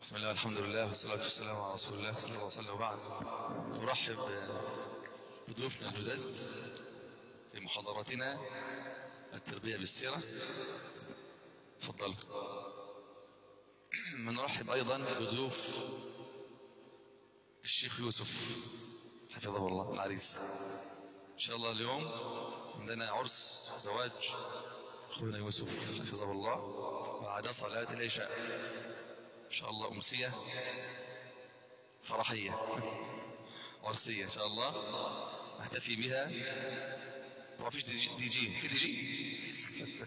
بسم الله الحمد لله والصلاة والسلام على رسول الله صلى الله عليه وسلم وبعد نرحب بضيوفنا الجدد في محاضرتنا التربية بالسيرة تفضل نرحب أيضا بضيوف الشيخ يوسف حفظه الله العريس إن شاء الله اليوم عندنا عرس زواج أخونا يوسف حفظه الله بعد صلاة العشاء إن شاء الله أمسية فرحية عرسية إن شاء الله نحتفي بها طبعا فيش دي جي, دي جي في دي جي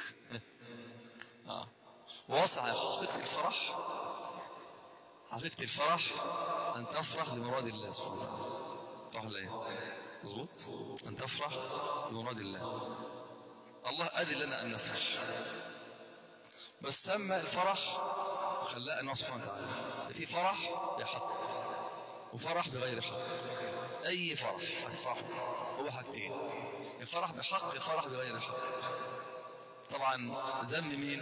آه. ووصع حقيقة الفرح حقيقة الفرح أن تفرح بمراد الله سبحانه وتعالى صح ولا إيه؟ مظبوط أن تفرح بمراد الله الله أذن لنا أن نفرح بس سمى الفرح خلاه أنه سبحانه وتعالى في فرح بحق وفرح بغير حق أي فرح هتفرح هو حاجتين الفرح بحق الفرح بغير حق طبعا ذم مين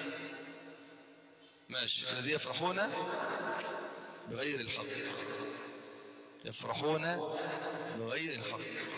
ماشي الذي يفرحون بغير الحق يفرحون بغير الحق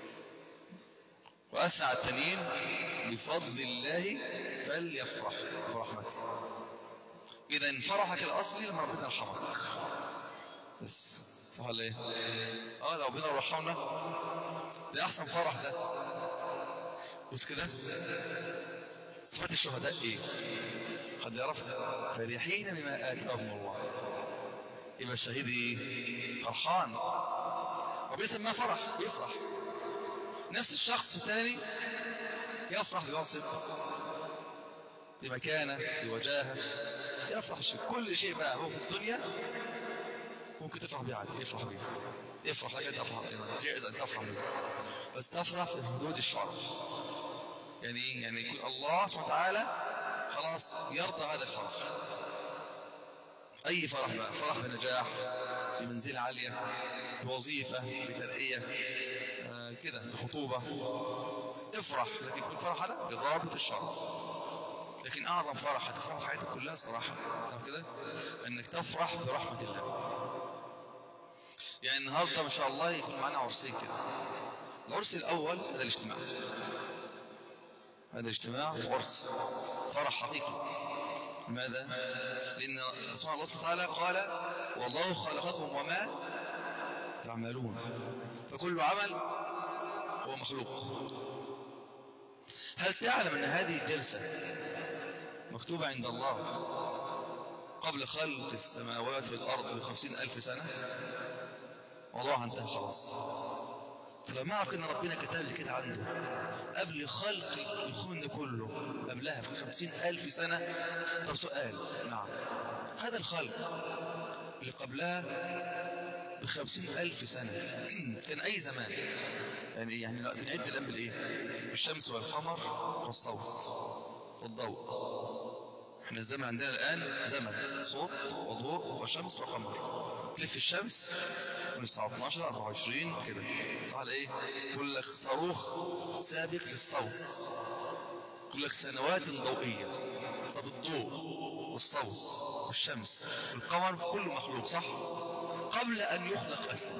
وأثنى على التانيين بفضل الله فليفرح برحمته إذا فرحك الأصلي لما ربنا يرحمك بس صح ولا ايه؟ اه لو ربنا رحمنا ده أحسن فرح ده بص كده صفات الشهداء ايه؟ حد يعرفها؟ فرحين بما آتاهم الله يبقى الشهيد ايه؟ فرحان ربنا سماه فرح يفرح نفس الشخص الثاني يفرح بمنصب بمكانه بوجاهه يفرح شيء كل شيء بقى هو في الدنيا ممكن تفرح بيه عادي يفرح بيه يفرح لك تفرح بيه جائز ان تفرح بيه بس تفرح في حدود الشرع يعني ايه يعني يكون الله سبحانه وتعالى خلاص يرضى هذا الفرح اي فرح بقى فرح بنجاح بمنزله عاليه بوظيفه بترقيه آه كده بخطوبه افرح لكن يكون فرح على بضابط الشرع لكن أعظم فرح هتفرح في حياتك كلها صراحة عارف كده أنك تفرح برحمة الله يعني النهاردة ما شاء الله يكون معنا عرسين كده العرس الأول هذا الاجتماع هذا الاجتماع عرس فرح حقيقي لماذا؟ لأن سبحان الله سبحانه وتعالى قال والله خلقكم وما تعملون فكل عمل هو مخلوق هل تعلم أن هذه الجلسة مكتوبة عند الله قبل خلق السماوات والأرض بخمسين ألف سنة والله انتهى خلاص فلما أعرف أن ربنا كتب لي كده عنده قبل خلق الكون ده كله قبلها في خمسين ألف سنة طب سؤال نعم هذا الخلق اللي قبلها بخمسين ألف سنة كان أي زمان يعني يعني بنعد الآن بالإيه بالشمس والقمر والصوت والضوء احنا الزمن عندنا الآن زمن صوت وضوء وشمس وقمر تلف الشمس من الساعة 12 24 كده صح على ايه يقول لك صاروخ سابق للصوت يقول لك سنوات ضوئية طب الضوء والصوت والشمس والقمر كله مخلوق صح قبل أن يخلق أصلا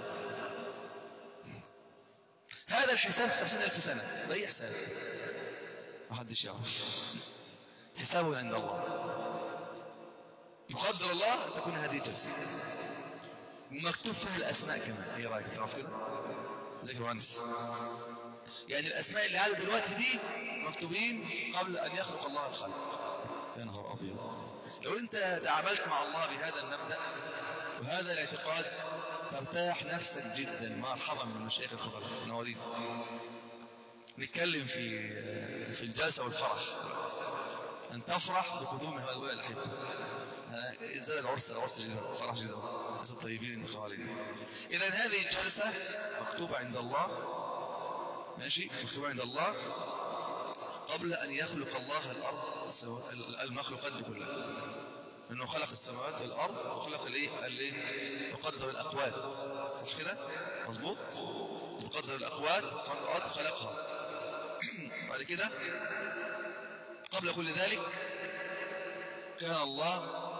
هذا الحساب خمسين ألف سنة ده أي حساب ما حدش يعرف حسابه عند الله يقدر الله أن تكون هذه الجلسة ومكتوب فيها الأسماء كمان ايه رأيك تعرف كده زي المهندس يعني الأسماء اللي قاعدة دلوقتي دي مكتوبين قبل أن يخلق الله الخلق يا نهار أبيض لو أنت تعاملت مع الله بهذا المبدأ وهذا الاعتقاد ترتاح نفسك جدا مرحبا بالمشايخ الفضلاء نوارين نتكلم في في الجلسة والفرح دلوقتي أن تفرح بقدوم هؤلاء الأحبة إزاي العرس العرس جدا فرح جدا ناس الطيبين الخوالين إذا هذه الجلسة مكتوبة عند الله ماشي مكتوبة عند الله قبل أن يخلق الله الأرض المخلوقات دي كلها انه خلق السماوات والارض وخلق الايه الايه وقدر الاقوات صح كده مظبوط يقدر الاقوات سبحانه الارض خلقها بعد كده قبل كل ذلك كان الله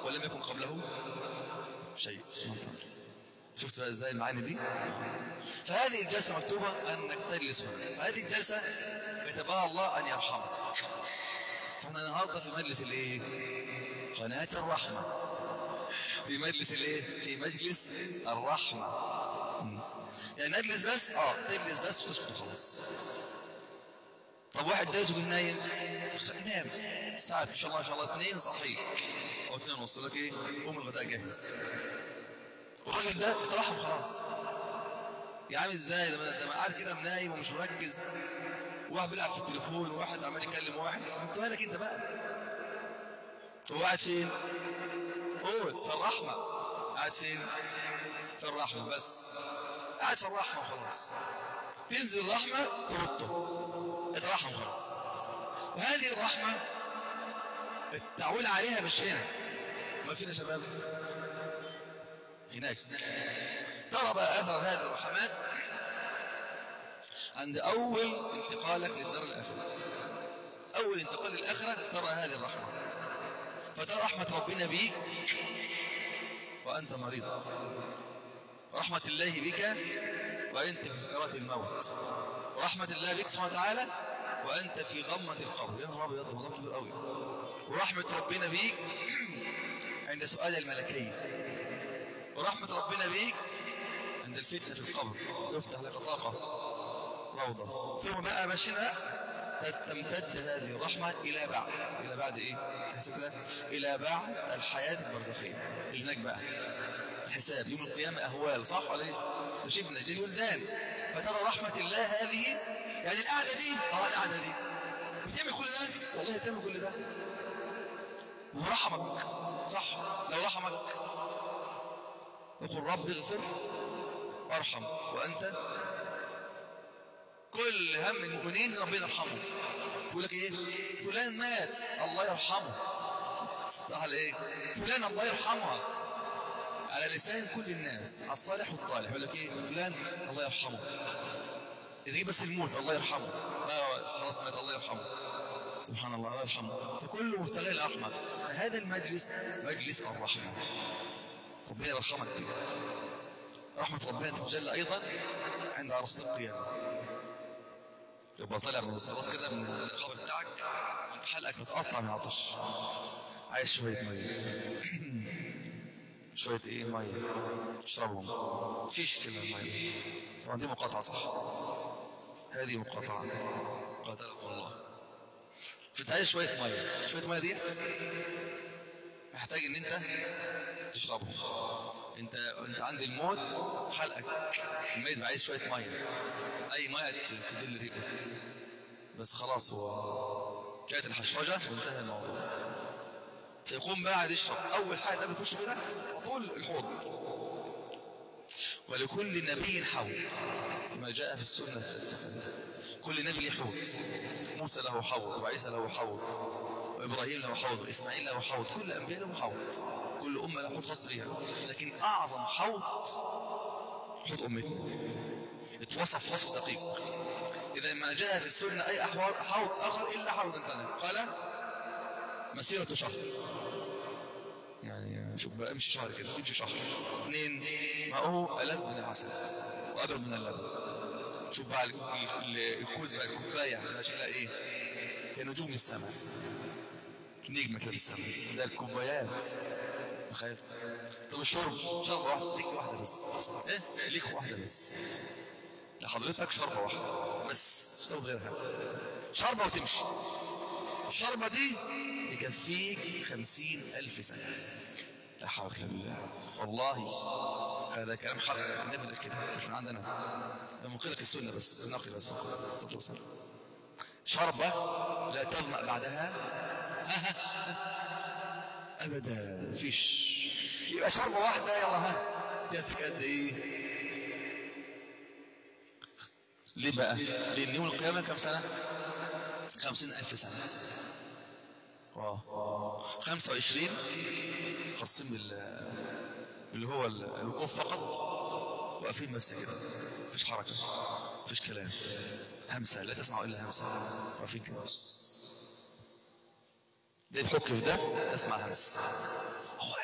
ولم يكن قبله شيء سبحانه وتعالى شفت بقى ازاي المعاني دي فهذه الجلسة مكتوبة انك تجلس هنا فهذه الجلسة كتبها الله ان يرحمك فاحنا النهارده في مجلس الايه قناة الرحمة في مجلس الايه في مجلس الرحمة مم. يعني نجلس بس اه تجلس بس وتسكت خلاص طب واحد دايس وجه نايم نام ساعة ان شاء الله ان شاء الله اثنين صحيح او اثنين ونص لك ايه قوم الغداء جاهز الراجل ده اترحم خلاص يا عم ازاي ده ده قاعد كده نايم ومش مركز واحد بيلعب في التليفون وواحد عمال يكلم واحد انت مالك انت بقى هو قاعد فين قول في الرحمة قاعد فين في الرحمة بس قاعد في الرحمة وخلاص تنزل الرحمة ترده اترحم خلاص وهذه الرحمة التعويل عليها مش هنا ما فينا شباب هناك ترى بقى اثر هذه الرحمات عند اول انتقالك للدار الاخره اول انتقال للاخره ترى هذه الرحمه فترى رحمه ربنا بيك وانت مريض رحمه الله بك وانت في سكرات الموت ورحمه الله بك سبحانه وتعالى وانت في غمه القبر يا نهار ابيض الموضوع كبير قوي ورحمه ربنا بيك عند سؤال الملكين ورحمة ربنا بيك عند الفتنة في القبر يفتح لك طاقة روضة ثم بقى مشينا تمتد هذه الرحمة إلى بعد إلى بعد إيه؟ احسب كده إلى بعد الحياة البرزخية اللي هناك بقى الحساب يوم القيامة أهوال صح ولا إيه؟ تشبنا دي الولدان فترى رحمة الله هذه يعني القعدة دي اه القعدة دي بتعمل كل ده والله بتعمل كل ده ورحمك صح لو رحمك وقل رب اغفر وارحم وانت كل هم المؤمنين ربنا يرحمه يقول لك ايه فلان مات الله يرحمه صح ولا ايه فلان الله يرحمها على لسان كل الناس الصالح والطالح يقول لك ايه فلان الله يرحمه اذا جه بس الموت الله يرحمه لا خلاص مات الله يرحمه سبحان الله الله يرحمه فكل مبتغي الرحمه هذا المجلس مجلس الرحمه ربنا يرحمك رحمة ربنا تتجلى أيضا عند عرصة القيامة يبقى طالع من الصلاة كده من القبر بتاعك وانت حلقك متقطع من العطش عايز شوية مية شوية ايه مية اشربهم فيش كلمة مية طبعا دي مقاطعة صح هذه مقاطعة قاتلكم الله فتعيش شوية مية شوية مية ديت محتاج ان انت تشربهم انت انت عند الموت حلقك الميت عايز شويه ميه اي ميه تبل ريقه بس خلاص هو كانت الحشرجه وانتهى الموضوع فيقوم بعد يشرب اول حاجه قبل يخش كده على طول الحوض ولكل نبي حوض كما جاء في السنه كل نبي له حوض موسى له حوض وعيسى له حوض وإبراهيم له حوض وإسماعيل له حوض كل أنبياء لهم حوض كل أمة له حوض خاص بها لكن أعظم حوض حوض أمتنا اتوصف وصف دقيق إذا ما جاء في السنة أي أحوال حوض آخر إلا حوض ثاني قال مسيرة شهر يعني شوف بقى امشي شهر كده امشي شهر اثنين ماءه ألذ من العسل وأبرد من اللبن شوف بقى الكوز بقى الكوباية هتبقى شكلها ايه كنجوم السماء نجمة كده السماء ده الكوبايات تخيل طب الشرب شربة واحدة ليك واحدة بس ايه ليك واحدة بس لحضرتك شربة واحدة بس مش تاخد غيرها شربة وتمشي الشربة دي يكفيك خمسين ألف سنة لا حول ولا بالله والله هذا كلام حق النبي قال كده مش من عندنا من قلك السنة بس نقل بس صلى الله عليه وسلم شربة لا تظمأ بعدها أبدا فيش يبقى شربة واحدة يلا ها يا فيك قد إيه ليه بقى لأن يوم القيامة كم سنة خمسين ألف سنة واو خمسة وعشرين خاصين بال اللي هو الوقوف فقط واقفين بس كده مفيش حركة مفيش كلام همسة لا تسمعوا إلا همسة واقفين كده ده بحك في ده اسمع همس هو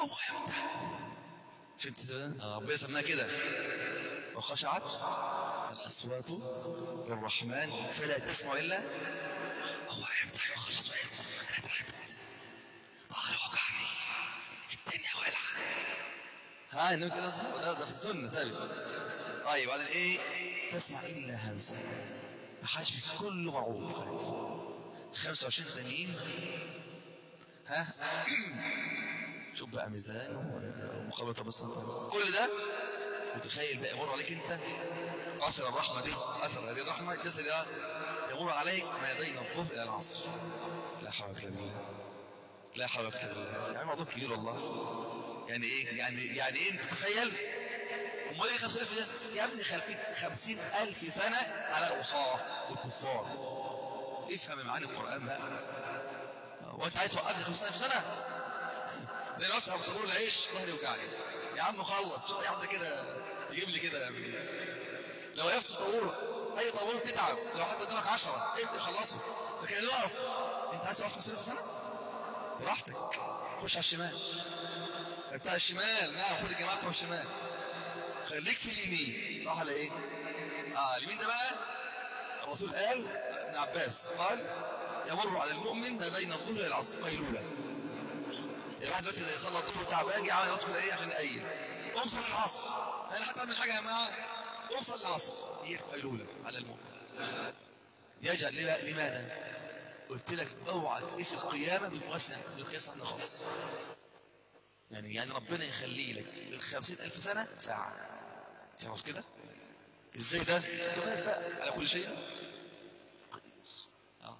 قوم امتى شفت آه، ربنا سماها كده وخشعت الاصوات للرحمن فلا تسمع الا هو امتى يخلص وامتى انا تعبت ظهري وجعني الدنيا ولعه ها النبي كده صح؟ ده, ده في السنه ثابت طيب بعدين ايه تسمع الا همسه ما حدش في كله مرعوب خايف 25 ثانيين ها شوف بقى ميزان ومخابطه بس كل ده وتخيل بقى يمر عليك انت اثر الرحمه دي اثر هذه الرحمه الجسد ده يمر عليك ما بين الظهر الى العصر لا حول ولا قوه الا بالله لا حول ولا قوه الا بالله يعني موضوع كبير والله يعني ايه يعني يعني ايه انت تتخيل امال ايه 50000 سنه يا ابني خلفين 50000 سنه على العصاه والكفار افهم معاني القران بقى وانت عايز توقفني 50000 سنه ده انا وقت طابور العيش ظهري يوجعني يا عم خلص شو واحده كده يجيب لي كده لو وقفت في طابور اي طابور تتعب لو حد قدامك 10 انت خلصه لكن اللي يقف انت عايز توقف 50000 سنه براحتك خش على الشمال بتاع الشمال نعم خد الجماعه بتوع الشمال خليك في اليمين صح ولا ايه؟ اه اليمين ده بقى الرسول قال ابن عباس قال يمر على المؤمن ما بين الظهر الى العصر قيلوله الواحد دلوقتي صلى الظهر تعبان جه عمل راسه كده ايه عشان يقيل قوم صلي العصر انا حتى اعمل حاجه يا جماعه قوم صلي العصر هي قيلوله على المؤمن يجعل لماذا؟ قلت لك اوعى تقيس القيامه بالقياس بالقياس عندنا خالص يعني يعني ربنا يخلي لك من خمسين ألف سنة ساعة تعرف كده ازاي ده كمان بقى على كل شيء آه.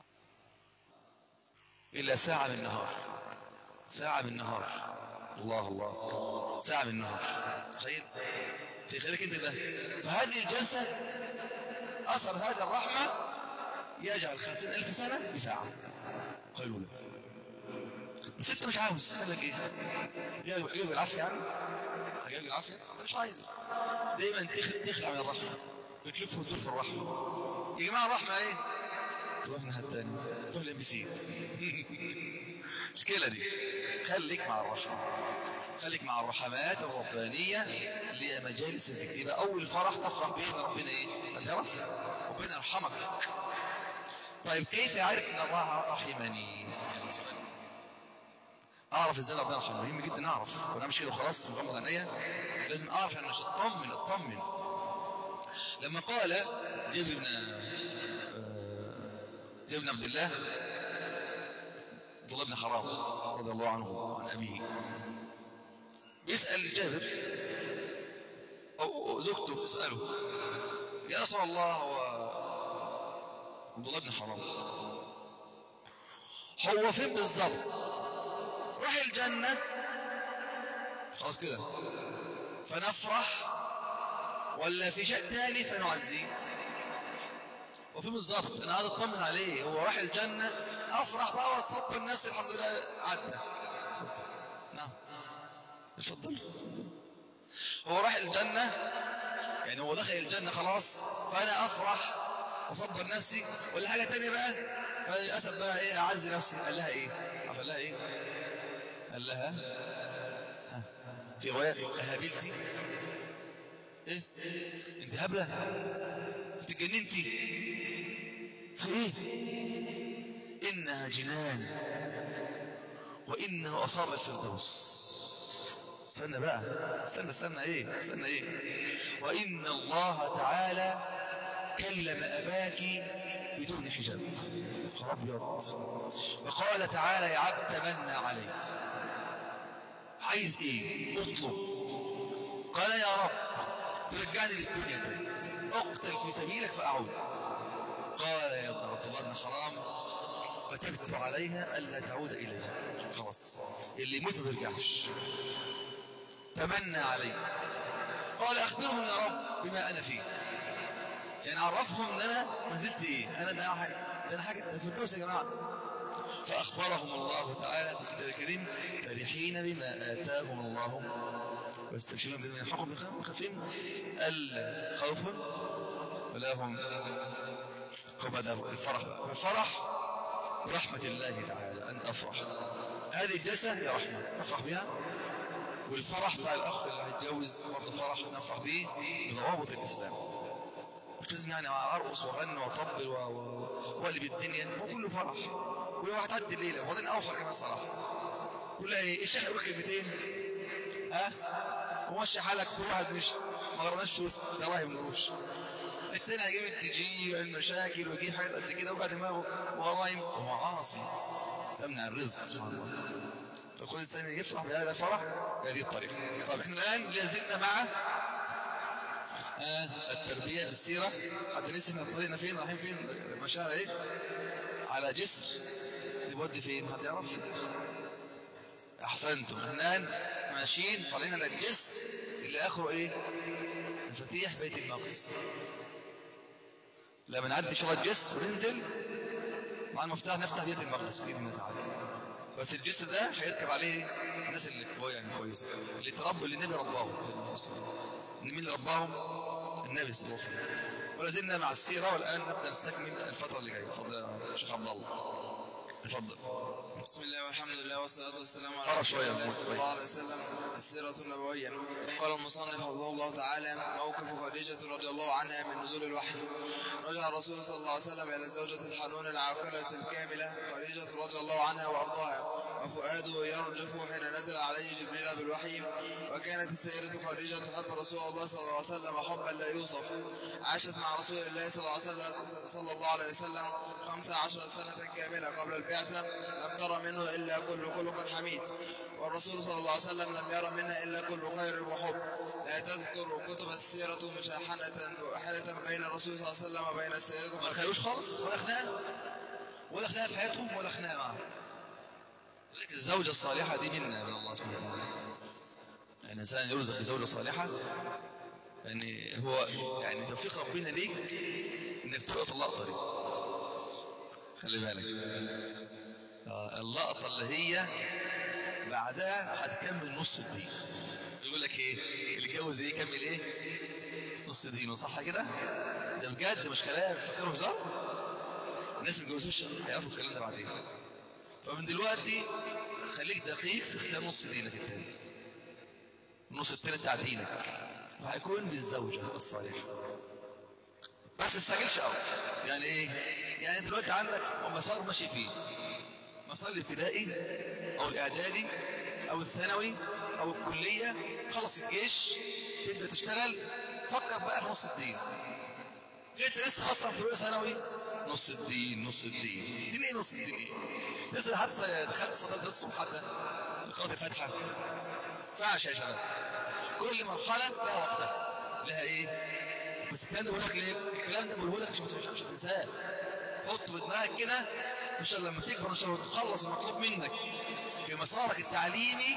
إلا ساعة من النهار ساعة من النهار الله الله ساعة من النهار تخيل في خيرك انت ده فهذه الجلسة أثر هذه الرحمة يجعل خمسين ألف سنة بساعة قيلولة بس انت مش عاوز قال لك ايه جايب بالعافيه يعني جايب بالعافيه انت مش عايز دايما تخلع من الرحمه بتلف وتدور في الرحمه يا جماعه الرحمه ايه تروح من حد تاني تروح الام بي سي مشكله دي خليك مع الرحمه خليك مع الرحمات الربانيه اللي هي مجالس الذكر يبقى اول فرح تفرح به ان ربنا ايه تعرف ربنا يرحمك طيب كيف يعرف ان الله رحمني اعرف ازاي ربنا يرحمه مهم جدا اعرف وانا مش كده وخلاص مغمض عينيا لازم اعرف انا مش اطمن اطمن لما قال جابر بن جابر بن عبد الله عبد الله بن حرام رضي الله عنه عن ابيه بيسال جابر او زوجته تساله يا رسول الله هو عبد الله بن حرام هو فين بالظبط راح الجنة خلاص كده فنفرح ولا في شيء تاني فنعزيه وفي بالظبط انا عايز اطمن عليه هو راح الجنة افرح بقى واتصبر نفسي الحمد لله عدى نعم اتفضل هو راح الجنة يعني هو دخل الجنة خلاص فانا افرح واصبر نفسي ولا حاجة تانية بقى فللأسف بقى ايه اعز نفسي قال لها ايه عارف قال لها ايه قال لها ها في رواية أهابلتي ايه انت هبلة انت اتجننتي في ايه انها جنان وانه اصاب الفردوس استنى بقى استنى استنى ايه استنى ايه وان الله تعالى كلم اباك بدون حجاب ابيض وقال تعالى يا عبد تمنى عليك عايز ايه اطلب قال يا رب ترجعني للدنيا تاني اقتل في سبيلك فاعود قال يا ابن عبد الله بن حرام وتبت عليها الا تعود اليها خلاص اللي يموت ما بيرجعش تمنى علي قال اخبرهم يا رب بما انا فيه يعني عرفهم ان انا ما زلت ايه انا ده حاجه ده انا حاجه ده الفردوس يا جماعه فأخبرهم الله تعالى في الكتاب الكريم فرحين بما آتاهم الله واستبشرون بذن يلحقهم من خلفهم الخوف ولا هم قبض الفرح الفرح برحمة الله تعالى أن أفرح هذه الجلسة هي رحمة أفرح بها والفرح بتاع الأخ اللي هيتجوز برضه فرح نفرح بيه بضوابط الإسلام مش لازم يعني أرقص وأغني وأطبل و- و- وأقلب الدنيا هو كله فرح ولو هتعدي الليلة وبعدين أوفر كمان صراحة كلها إيه الشيخ يقول كلمتين ها ومشي حالك كل واحد مش ما غرناش فلوس دراهم قروش التاني هيجيب التجي المشاكل ويجيب حاجات قد كده وبعد ما وغرايم ومعاصي تمنع الرزق سبحان الله فكل انسان يفرح بهذا الفرح بهذه الطريقه طب احنا الان لازلنا مع آه التربيه بالسيره حد نسي من طريقنا فين رايحين فين مشاعر ايه على جسر يودي فين حد يعرف احسنتم احنا الان ماشيين طالعين على الجسر اللي اخره ايه مفاتيح بيت المقدس لما نعدي شرط الجسر وننزل مع المفتاح نفتح بيت المقدس باذن الله تعالى بس الجسر ده هيركب عليه الناس اللي كويسه يعني كويسه اللي تربوا اللي النبي رباهم ان مين اللي رباهم؟ النبي صلى الله عليه وسلم ولا زلنا مع السيره والان نبدا نستكمل الفتره اللي جايه اتفضل يا شيخ عبد الله اتفضل بسم الله والحمد لله والصلاة والسلام على عرف رسول شوية الله أبو صلى بكر. الله عليه وسلم السيرة النبوية قال المصنف حفظه الله تعالى موقف خديجة رضي الله عنها من نزول الوحي رجع الرسول صلى الله عليه وسلم إلى الزوجة الحنون العاقلة الكاملة خديجة رضي الله عنها وأرضاها وفؤاده يرجف حين نزل عليه جبريل بالوحي وكانت السيدة خديجة تحب رسول الله صلى الله عليه وسلم حبا لا يوصف عاشت مع رسول الله صلى الله عليه وسلم صلى الله عليه وسلم خمس عشر سنة كاملة قبل البعثة لم ترى منه إلا كل خلق حميد والرسول صلى الله عليه وسلم لم يرى منها إلا كل خير وحب لا تذكر كتب السيرة مشاحنة وأحدة بين الرسول صلى الله عليه وسلم وبين السيدة ما خلوش خالص ولا خناقه ولا خناقه في حياتهم ولا خناقه معاهم لذلك الزوجه الصالحه دي منا من الله سبحانه وتعالى يعني الانسان يرزق بزوجه صالحه يعني هو يعني توفيق ربنا ليك انك تلقط اللقطه دي خلي بالك آه، اللقطه اللي هي بعدها هتكمل نص الدين يقول لك ايه اللي اتجوز ايه يكمل ايه نص دينه صح كده ده بجد مش كلام فكروا هزار الناس ما اتجوزوش هيعرفوا الكلام ده بعدين فمن دلوقتي خليك دقيق في اختيار نص دينك التاني النص التاني بتاع دينك وهيكون بالزوجة الصالحة بس ما تستعجلش قوي يعني ايه يعني انت دلوقتي عندك مسار ماشي فيه مسار الابتدائي او الاعدادي او الثانوي او الكليه خلص الجيش تبدا تشتغل فكر بقى في نص الدين انت لسه اصلا في اولى ثانوي نص الدين نص الدين دين ايه نص الدين ايه لسه حتى دخلت صلاه الصبح حتى قراءه الفاتحه ما ينفعش يا شباب كل مرحله لها وقتها لها ايه بس الكلام ده بقول لك ليه الكلام ده بقوله لك عشان مش مش هتنساه حطه في دماغك كده ان شاء الله لما تكبر ان شاء الله تخلص المطلوب منك في مسارك التعليمي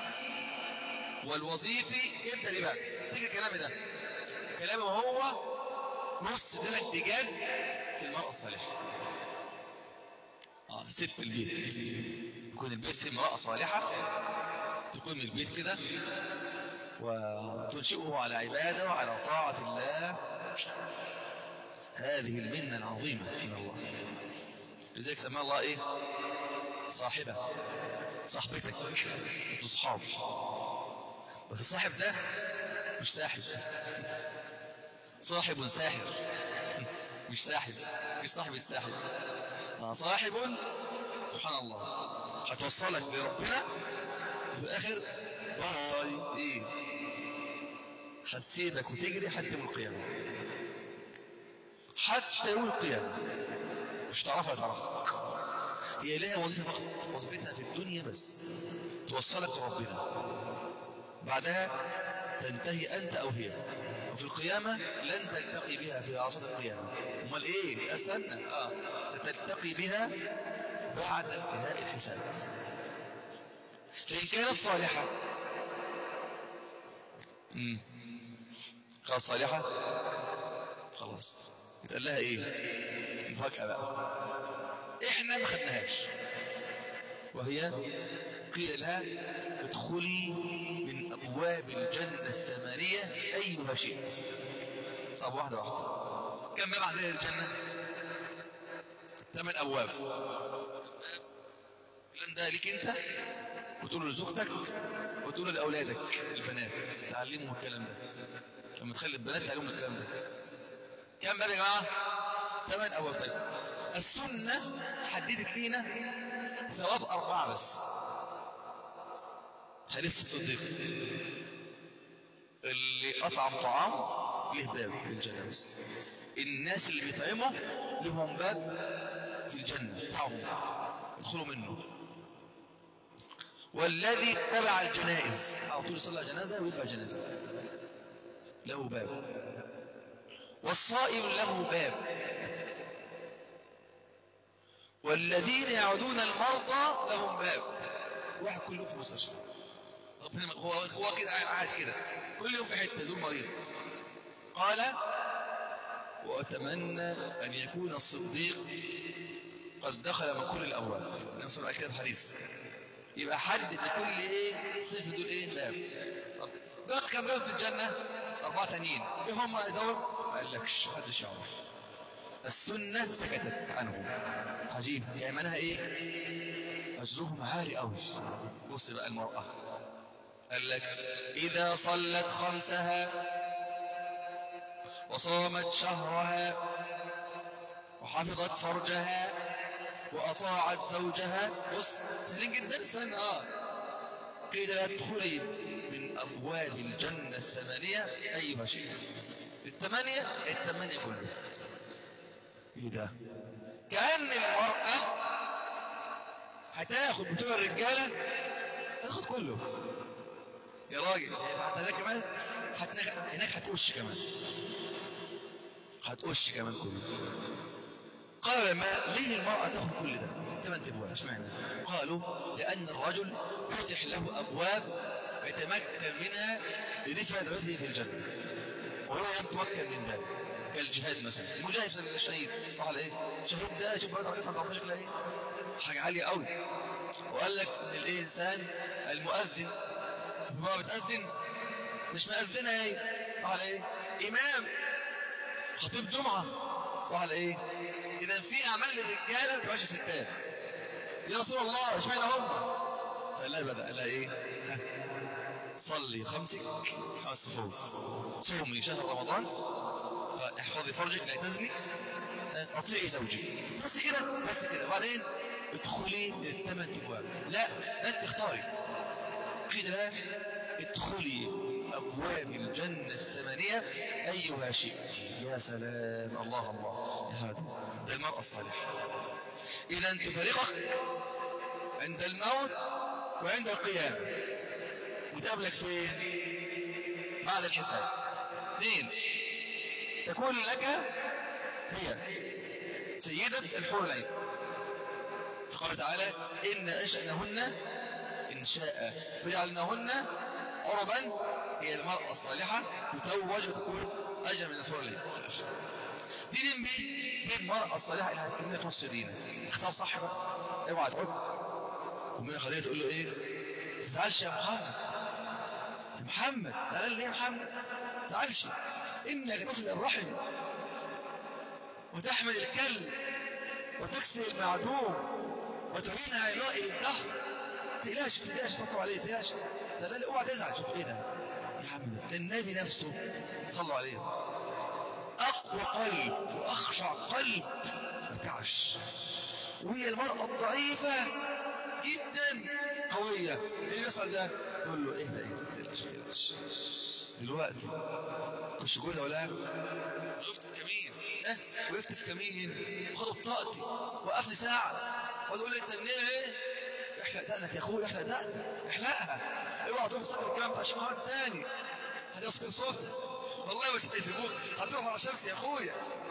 والوظيفي ابدا ليه بقى تيجي كلامي ده كلامي وهو نص دينك بجد في المرأة الصالحة اه ست البيت يكون البيت فيه امرأة صالحة تكون من البيت كده وتنشئه على عبادة وعلى طاعة الله هذه المنة العظيمة من الله لذلك سماه الله ايه صاحبة صاحبتك انتوا صحاب بس الصاحب ده مش ساحب صاحب ساحب مش ساحب مش صاحب الساحب آه، صاحب سبحان الله هتوصلك لربنا وفي الاخر باي ايه هتسيبك وتجري حتى يوم القيامه حتى يوم القيامه مش تعرفها تعرفك هي لها وظيفه فقط وظيفتها في الدنيا بس توصلك لربنا بعدها تنتهي انت او هي وفي القيامه لن تلتقي بها في عرصات القيامه امال ايه استنى اه ستلتقي بها بعد انتهاء الحساب فإن كانت صالحة مم. خلاص صالحة خلاص يتقال لها ايه مفاجأة بقى احنا ما خدناهاش وهي قيل لها ادخلي من ابواب الجنة الثمانية ايها شئت طب واحدة واحدة كم باب عندنا الجنة ثمان ابواب الكلام ده ليك انت وتقول لزوجتك وتقول لاولادك البنات تعلمهم الكلام ده لما تخلي البنات تعلمهم الكلام ده كم باب يا جماعه ثمان ابواب طيب السنه حددت لينا ثواب اربعه بس حديث الصديق اللي اطعم طعام له باب في الجنه بس الناس اللي بيطعموا لهم باب في الجنه بتاعهم يدخلوا منه والذي اتبع الجنائز على طول يصلي على جنازه ويتبع جنازه له باب والصائم له باب والذين يعودون المرضى لهم باب واحد كل يوم في المستشفى ربنا هو هو كده قاعد كده كل يوم في حته يزور مريض قال واتمنى ان يكون الصديق قد دخل من كل الابواب النبي صلى الله عليه وسلم كده حديث يبقى حدد لكل ايه صفه دول ايه باب طب بقى كم باب في الجنه اربعه تانيين ايه هم دول ما قالكش محدش يعرف السنه سكتت عنهم عجيب يعني معناها ايه اجرهم عالي قوي بص بقى المراه قال لك اذا صلت خمسها وصامت شهرها وحفظت فرجها وأطاعت زوجها بص سهلين جدا استنى اه قيل ادخلي من أبواب الجنة الثمانية أيها شئت الثمانية الثمانية كله ايه ده كأن المرأة هتاخد بتوع الرجالة هتاخد كله يا راجل بعد ذلك كمان هتنج... هناك هتقش كمان هتقش كمان كله قال ما ليه المرأة تاخد كل ده ثمان ابواب اشمعنى قالوا لأن الرجل فتح له أبواب يتمكن منها لدفع دعوته في الجنة وهو لم يتمكن من ذلك كالجهاد مثلا مجاهد في سبيل الشهيد صح ولا ايه شهيد ده شوف بعد عليه ربنا شكلها ايه حاجة عالية قوي وقال لك ان الانسان المؤذن ما بتأذن مش مأذنة ايه صح ولا ايه امام خطيب جمعة صح ولا ايه اذا في اعمال للرجاله ما بتبقاش ستات يا رسول الله اشمعنى هم فقال لها بدا قال لها ايه ها. صلي خمسك خمس صفوف صومي شهر رمضان احفظي فرجك لا تزني اطيعي زوجك بس كده بس كده بعدين ادخلي الثمان ابواب لا لا تختاري قيل لها ادخلي أبواب الجنة الثمانية أيها شئت يا سلام الله الله يا هذا ده المرأة الصالحة إذا تفارقك عند الموت وعند القيامة وتقابلك فين بعد الحساب اثنين تكون لك هي سيدة الحور العين قال تعالى إن أنشأنهن إن شاء فجعلناهن عربا هي المرأة الصالحة تتوج وتكون أجل من الحور العين دي نمبي هي المرأة الصالحة اللي هتكلمك نص دينك اختار صح بقى اوعى تعك ومن خليها تقول له ايه ما تزعلش يا محمد يا محمد تعالى ليه يا محمد ما تزعلش انك تصل الرحم وتحمل الكلب وتكسي المعدوم وتعين عيناء الدهر تقلاش تقلاش تطلع عليه تقلاش زلال اوعى تزعل شوف ايه ده يا عم ده النبي نفسه صلوا عليه صلى اقوى قلب واخشع قلب ارتعش وهي المرأة الضعيفة جدا قوية اللي بيسأل ده تقول له ايه ده ايه ما تقلقش ما تقلقش دلوقتي خش جوزها ولا وقفت في كمين اه وقفت في كمين وخدوا بطاقتي وقفني ساعة وتقول لي انت منين ايه احلق دقنك يا اخويا احلق دقنك احلقها اوعى تروح تصلي الجامع بتاع الشيخ محمد تاني هتسكن صوتك والله مش هيسيبوك هتروح على شمس يا اخويا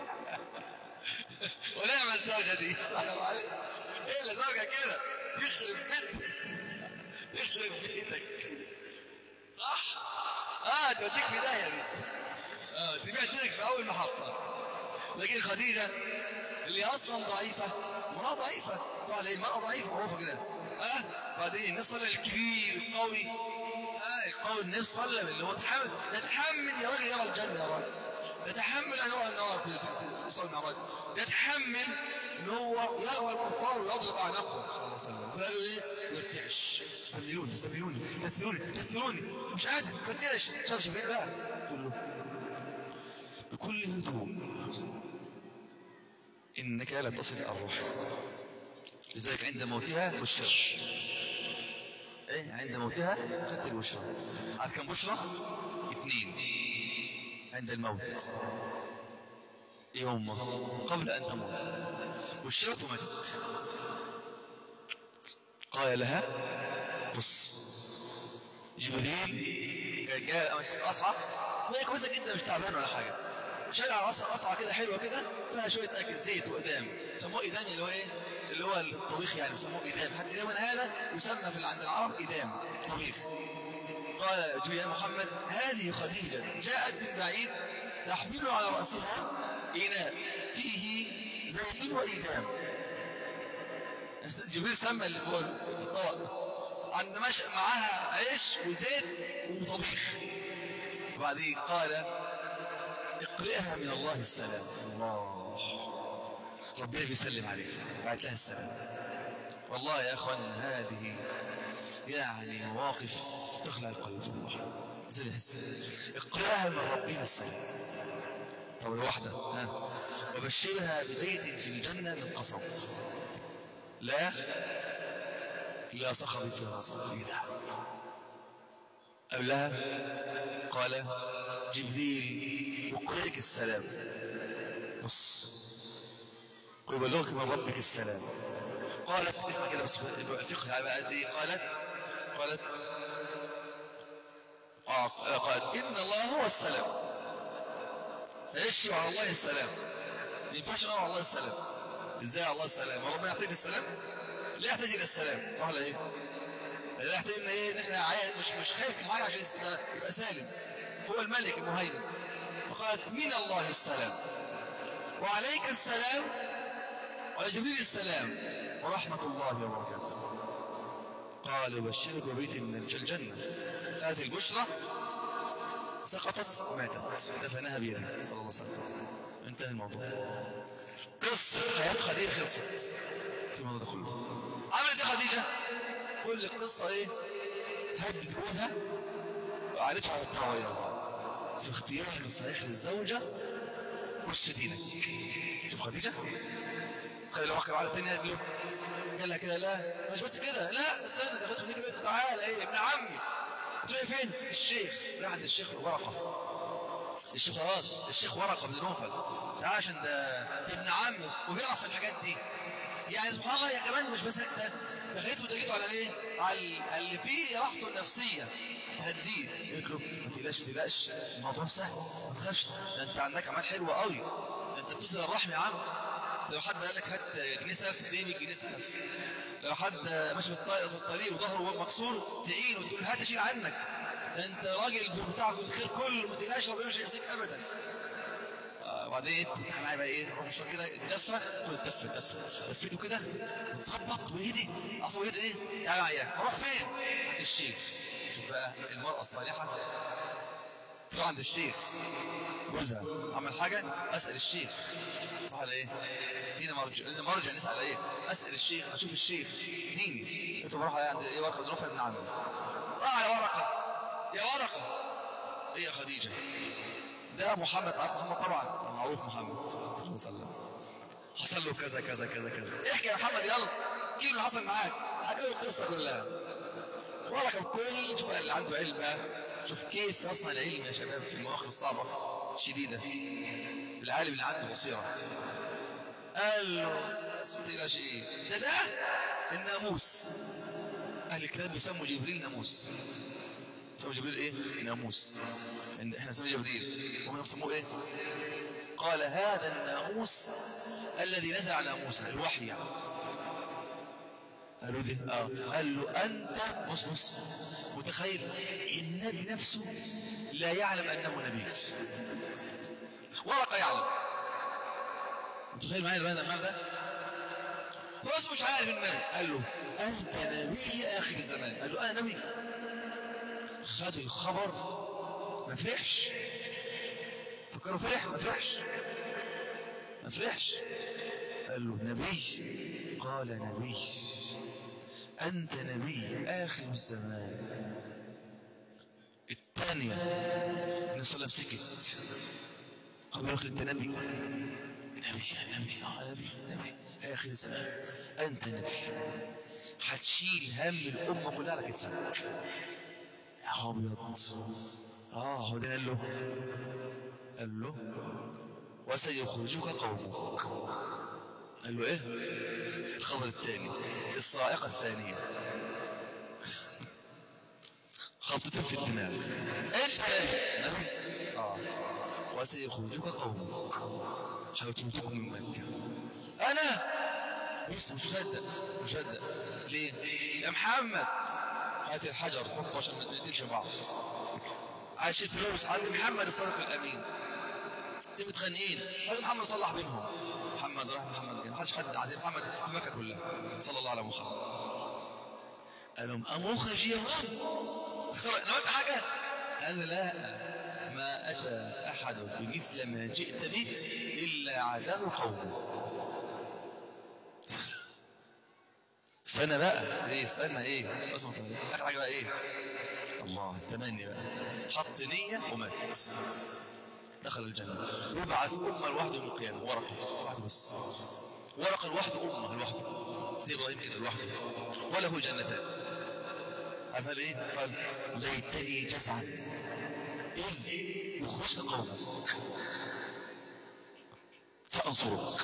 ونعم الزوجه دي صح عليك ايه اللي زوجها كده يخرب بيتك يخرب بيتك صح اه توديك في داهيه دي اه تبيع دينك في اول محطه لكن خديجه اللي اصلا ضعيفه امراه ضعيفه صح ليه المراه ضعيفه معروفه كده اه بعدين النبي صلى الكبير القوي اه القوي النبي صلى الله عليه وسلم اللي هو يتحمل يتحمل يا راجل يرى الجنه يا راجل يتحمل انواع النار في في في صلى المعراج يتحمل ان هو يلقى الكفار ويضرب اعناقهم صلى الله عليه وسلم فقالوا ايه يرتعش زملوني زملوني نثروني نثروني مش قادر ارتعش شاف جبريل بقى يقول له بكل هدوء انك لا تصل الروح لذلك عند موتها بشر ايه عند موتها خدت البشرى عارف كم بشرى اثنين عند الموت يوم قبل ان تموت بشرته ماتت قال لها بص جبريل جاء- جاء مسك اصعى وهي كويسه جدا مش تعبانه ولا حاجه شالها اصعى اصعى كده حلوه كده فيها شويه اكل زيت وادام سموه ايدام اللي هو ايه اللي هو الطبيخ يعني بيسموه ايدام حتى اليوم هذا يسمى في عند العرب ايدام طبيخ قال جبريل يا محمد هذه خديجه جاءت من بعيد تحمل على راسها اناء فيه زيت وايدام جبريل سمى اللي فوق في الطبق عند مش معاها عيش وزيت وطبيخ وبعدين قال اقرئها من الله السلام الله ربنا بيسلم عليها بعت لها السلام والله يا اخوان هذه يعني مواقف تخلع القلب والله زي السلام اقرئها من ربها السلام طب الواحدة ها وبشرها ببيت في الجنة من قصب لا لا صخب فيها صخب إيه ده قبلها قال جبريل يقرئك السلام بص ويبلغك من ربك السلام قالت اسمع كده بس الفقه بقى دي قالت قالت آه قالت إن الله هو السلام ايش على الله السلام ما ينفعش نقول على الله السلام ازاي على الله السلام هو ربنا يحتاج السلام لا يحتاج الى السلام صح ولا ايه لا يحتاج ان ايه ان احنا عيال مش مش خايف من حاجه عشان يبقى, يبقى سالم هو الملك المهيمن فقالت من الله السلام وعليك السلام وعلى جبريل السلام ورحمه الله وبركاته قال يبشرك ببيت من الجنه قالت البشرى سقطت وماتت دفنها بيده صلى الله عليه وسلم انتهى الموضوع قصة حياة خديجة خلصت في الموضوع ده كله عملت ايه خديجة؟ كل القصة ايه؟ هدت جوزها وقعدته على الدعوة إلى الله في اختيارك الصحيح للزوجة وش دينك شوف خديجة قال له واحد تاني قالت له قال لها كده لا مش بس كده لا استنى ده خدته كده تعالى ايه ابن عمي قلت له فين الشيخ راح عند الشيخ ورقه الشيخ ورقه الشيخ ورقه بن نوفل تعال عشان ده ده ابن عمي وبيعرف في الحاجات دي يعني سبحان الله يا كمان مش بس ده دخلته ودليته على ايه على اللي فيه راحته النفسيه تهديه يقول له ما تقلقش ما تقلقش الموضوع سهل ما تخافش ده انت عندك اعمال حلوه قوي ده انت بتصل الرحم يا عم لو حد قال لك هات جنيه سلف تديني 100 جنيه سلف لو حد ماشي في الطريق في الطريق وظهره مكسور تعينه وتقول هات اشيل عنك ده انت راجل في بتاعك الخير كله ما تقلقش ربنا مش هيخزيك ابدا آه بعدين ايه تفتح معايا بقى ايه روح مشوار كده اتدفى خد اتدفى اتدفى لفيته كده وتظبط وايدي اصل وايدي ايه تعالى معايا هروح فين؟ عند الشيخ شوف بقى المرأة الصالحة تروح عند الشيخ جوزها عمل حاجة اسأل الشيخ صح ولا ايه؟ هنا مرجع هنا مرجع نسأل ايه؟ اسأل الشيخ اشوف الشيخ ديني قلت له بروح عند ايه ورقة بن نوفل بن عمي راح على ورقة يا ورقة ايه يا خديجة ده محمد عارف محمد طبعا معروف محمد صلى الله عليه وسلم حصل له كذا كذا كذا كذا احكي يا محمد يلا ايه اللي حصل معاك حكى له القصه كلها ورقه بكل شوف اللي عنده علم بقى شوف كيف يصنع العلم يا شباب في المواقف الصعبه شديده العالم اللي عنده بصيره قال له بس ما تقلقش ايه ده ده الناموس اهل الكتاب بيسموا جبريل ناموس سموا جبريل ايه ناموس إن احنا سموا جبريل وهم يسموه ايه قال هذا الناموس الذي نزل على موسى الوحي يعني قالوا ده اه قال له انت بص بص متخيل النبي نفسه لا يعلم انه نبي ورقه يعلم متخيل معايا هذا المال ده هو اصلا مش عارف النبي قال له انت نبي يا اخي الزمان قال له انا نبي خد الخبر ما فرحش فكروا فرح ما فرحش ما فرحش قال له نبي قال نبي أنت نبي آخر الزمان الثانية النبي صلى الله عليه وسلم سكت قال له أنت نبي نبي يا نبي اه نبي نبي آخر الزمان أنت نبي هتشيل هم الأمة كلها على كتفك يا أبيض اه هو ده قال له قال له وسيخرجك قومك قال له ايه الخبر الثاني الصاعقة الثانية خبطتين في الدماغ انت يا نبي اه وسيخرجك قومك هيطردوك من مكة انا بس مش مصدق مش مصدق ليه يا محمد هات الحجر حطه عشان ما نديلش بعض عايش الفلوس عند محمد الصادق الامين انتوا متخانقين لازم محمد صلح بينهم محمد راح محمد جاي ما حدش حد عايزين محمد في مكه كلها صلى الله على محمد قال لهم اموخ يا خرج انا قلت حاجه قال لا ما اتى احد بمثل ما جئت به الا عاداه قومه استنى بقى ايه استنى ايه اسمع اخر حاجه بقى ايه الله التمني بقى حط نيه ومات دخل الجنة يبعث أمة لوحده من القيامة ورقة لوحده بس ورقة لوحده أمة لوحده زي إبراهيم كده لوحده وله جنتان عارف قال إيه؟ قال ليتني جزعا إذ يخرجك قومك سأنصرك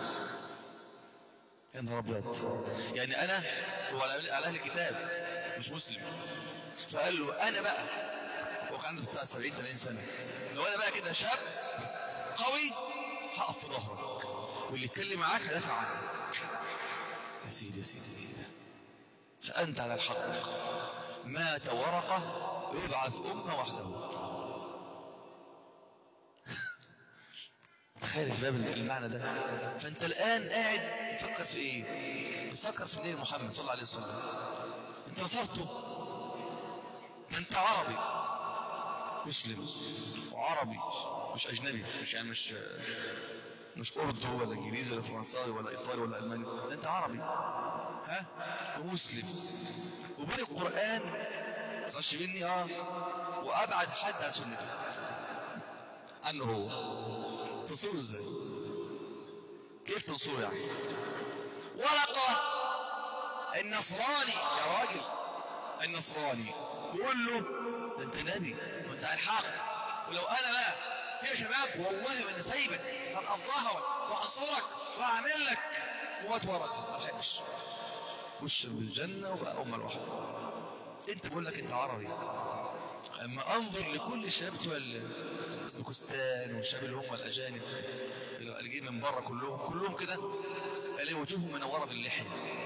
يا نهار أبيض يعني أنا هو على أهل الكتاب مش مسلم فقال له أنا بقى هو كان عنده بتاع 70 80 سنة لو أنا بقى كده شاب قوي هقف في ظهرك واللي يتكلم معاك هدافع عنك يا سيدي يا سيدي فأنت على الحق مات ورقة يبعث أمة وحده تخيل يا شباب المعنى ده فأنت الآن قاعد بتفكر في إيه؟ بتفكر في النبي محمد صلى الله عليه وسلم أنت نصرته ما أنت عربي مسلم وعربي مش أجنبي مش يعني مش مش أردو ولا إنجليزي ولا فرنساوي ولا إيطالي ولا ألماني ده أنت عربي ها ومسلم وبين القرآن ما تزعلش مني اه وأبعد حد عن سنته عنه هو تنصره ازاي؟ كيف تنصره يعني؟ ورقة النصراني يا راجل النصراني يقول له ده انت نبي وانت على الحق ولو انا بقى في يا شباب والله ما انا سايبك هبقى افضحك وهنصرك وهعمل لك ومات ورقه ما لحقش وش بالجنه وبقى امه لوحده انت بقول لك انت عربي اما انظر لكل الشباب بتوع اوزبكستان والشباب اللي هم الاجانب اللي جايين من بره كلهم كلهم كده الاقي وجوههم منوره باللحيه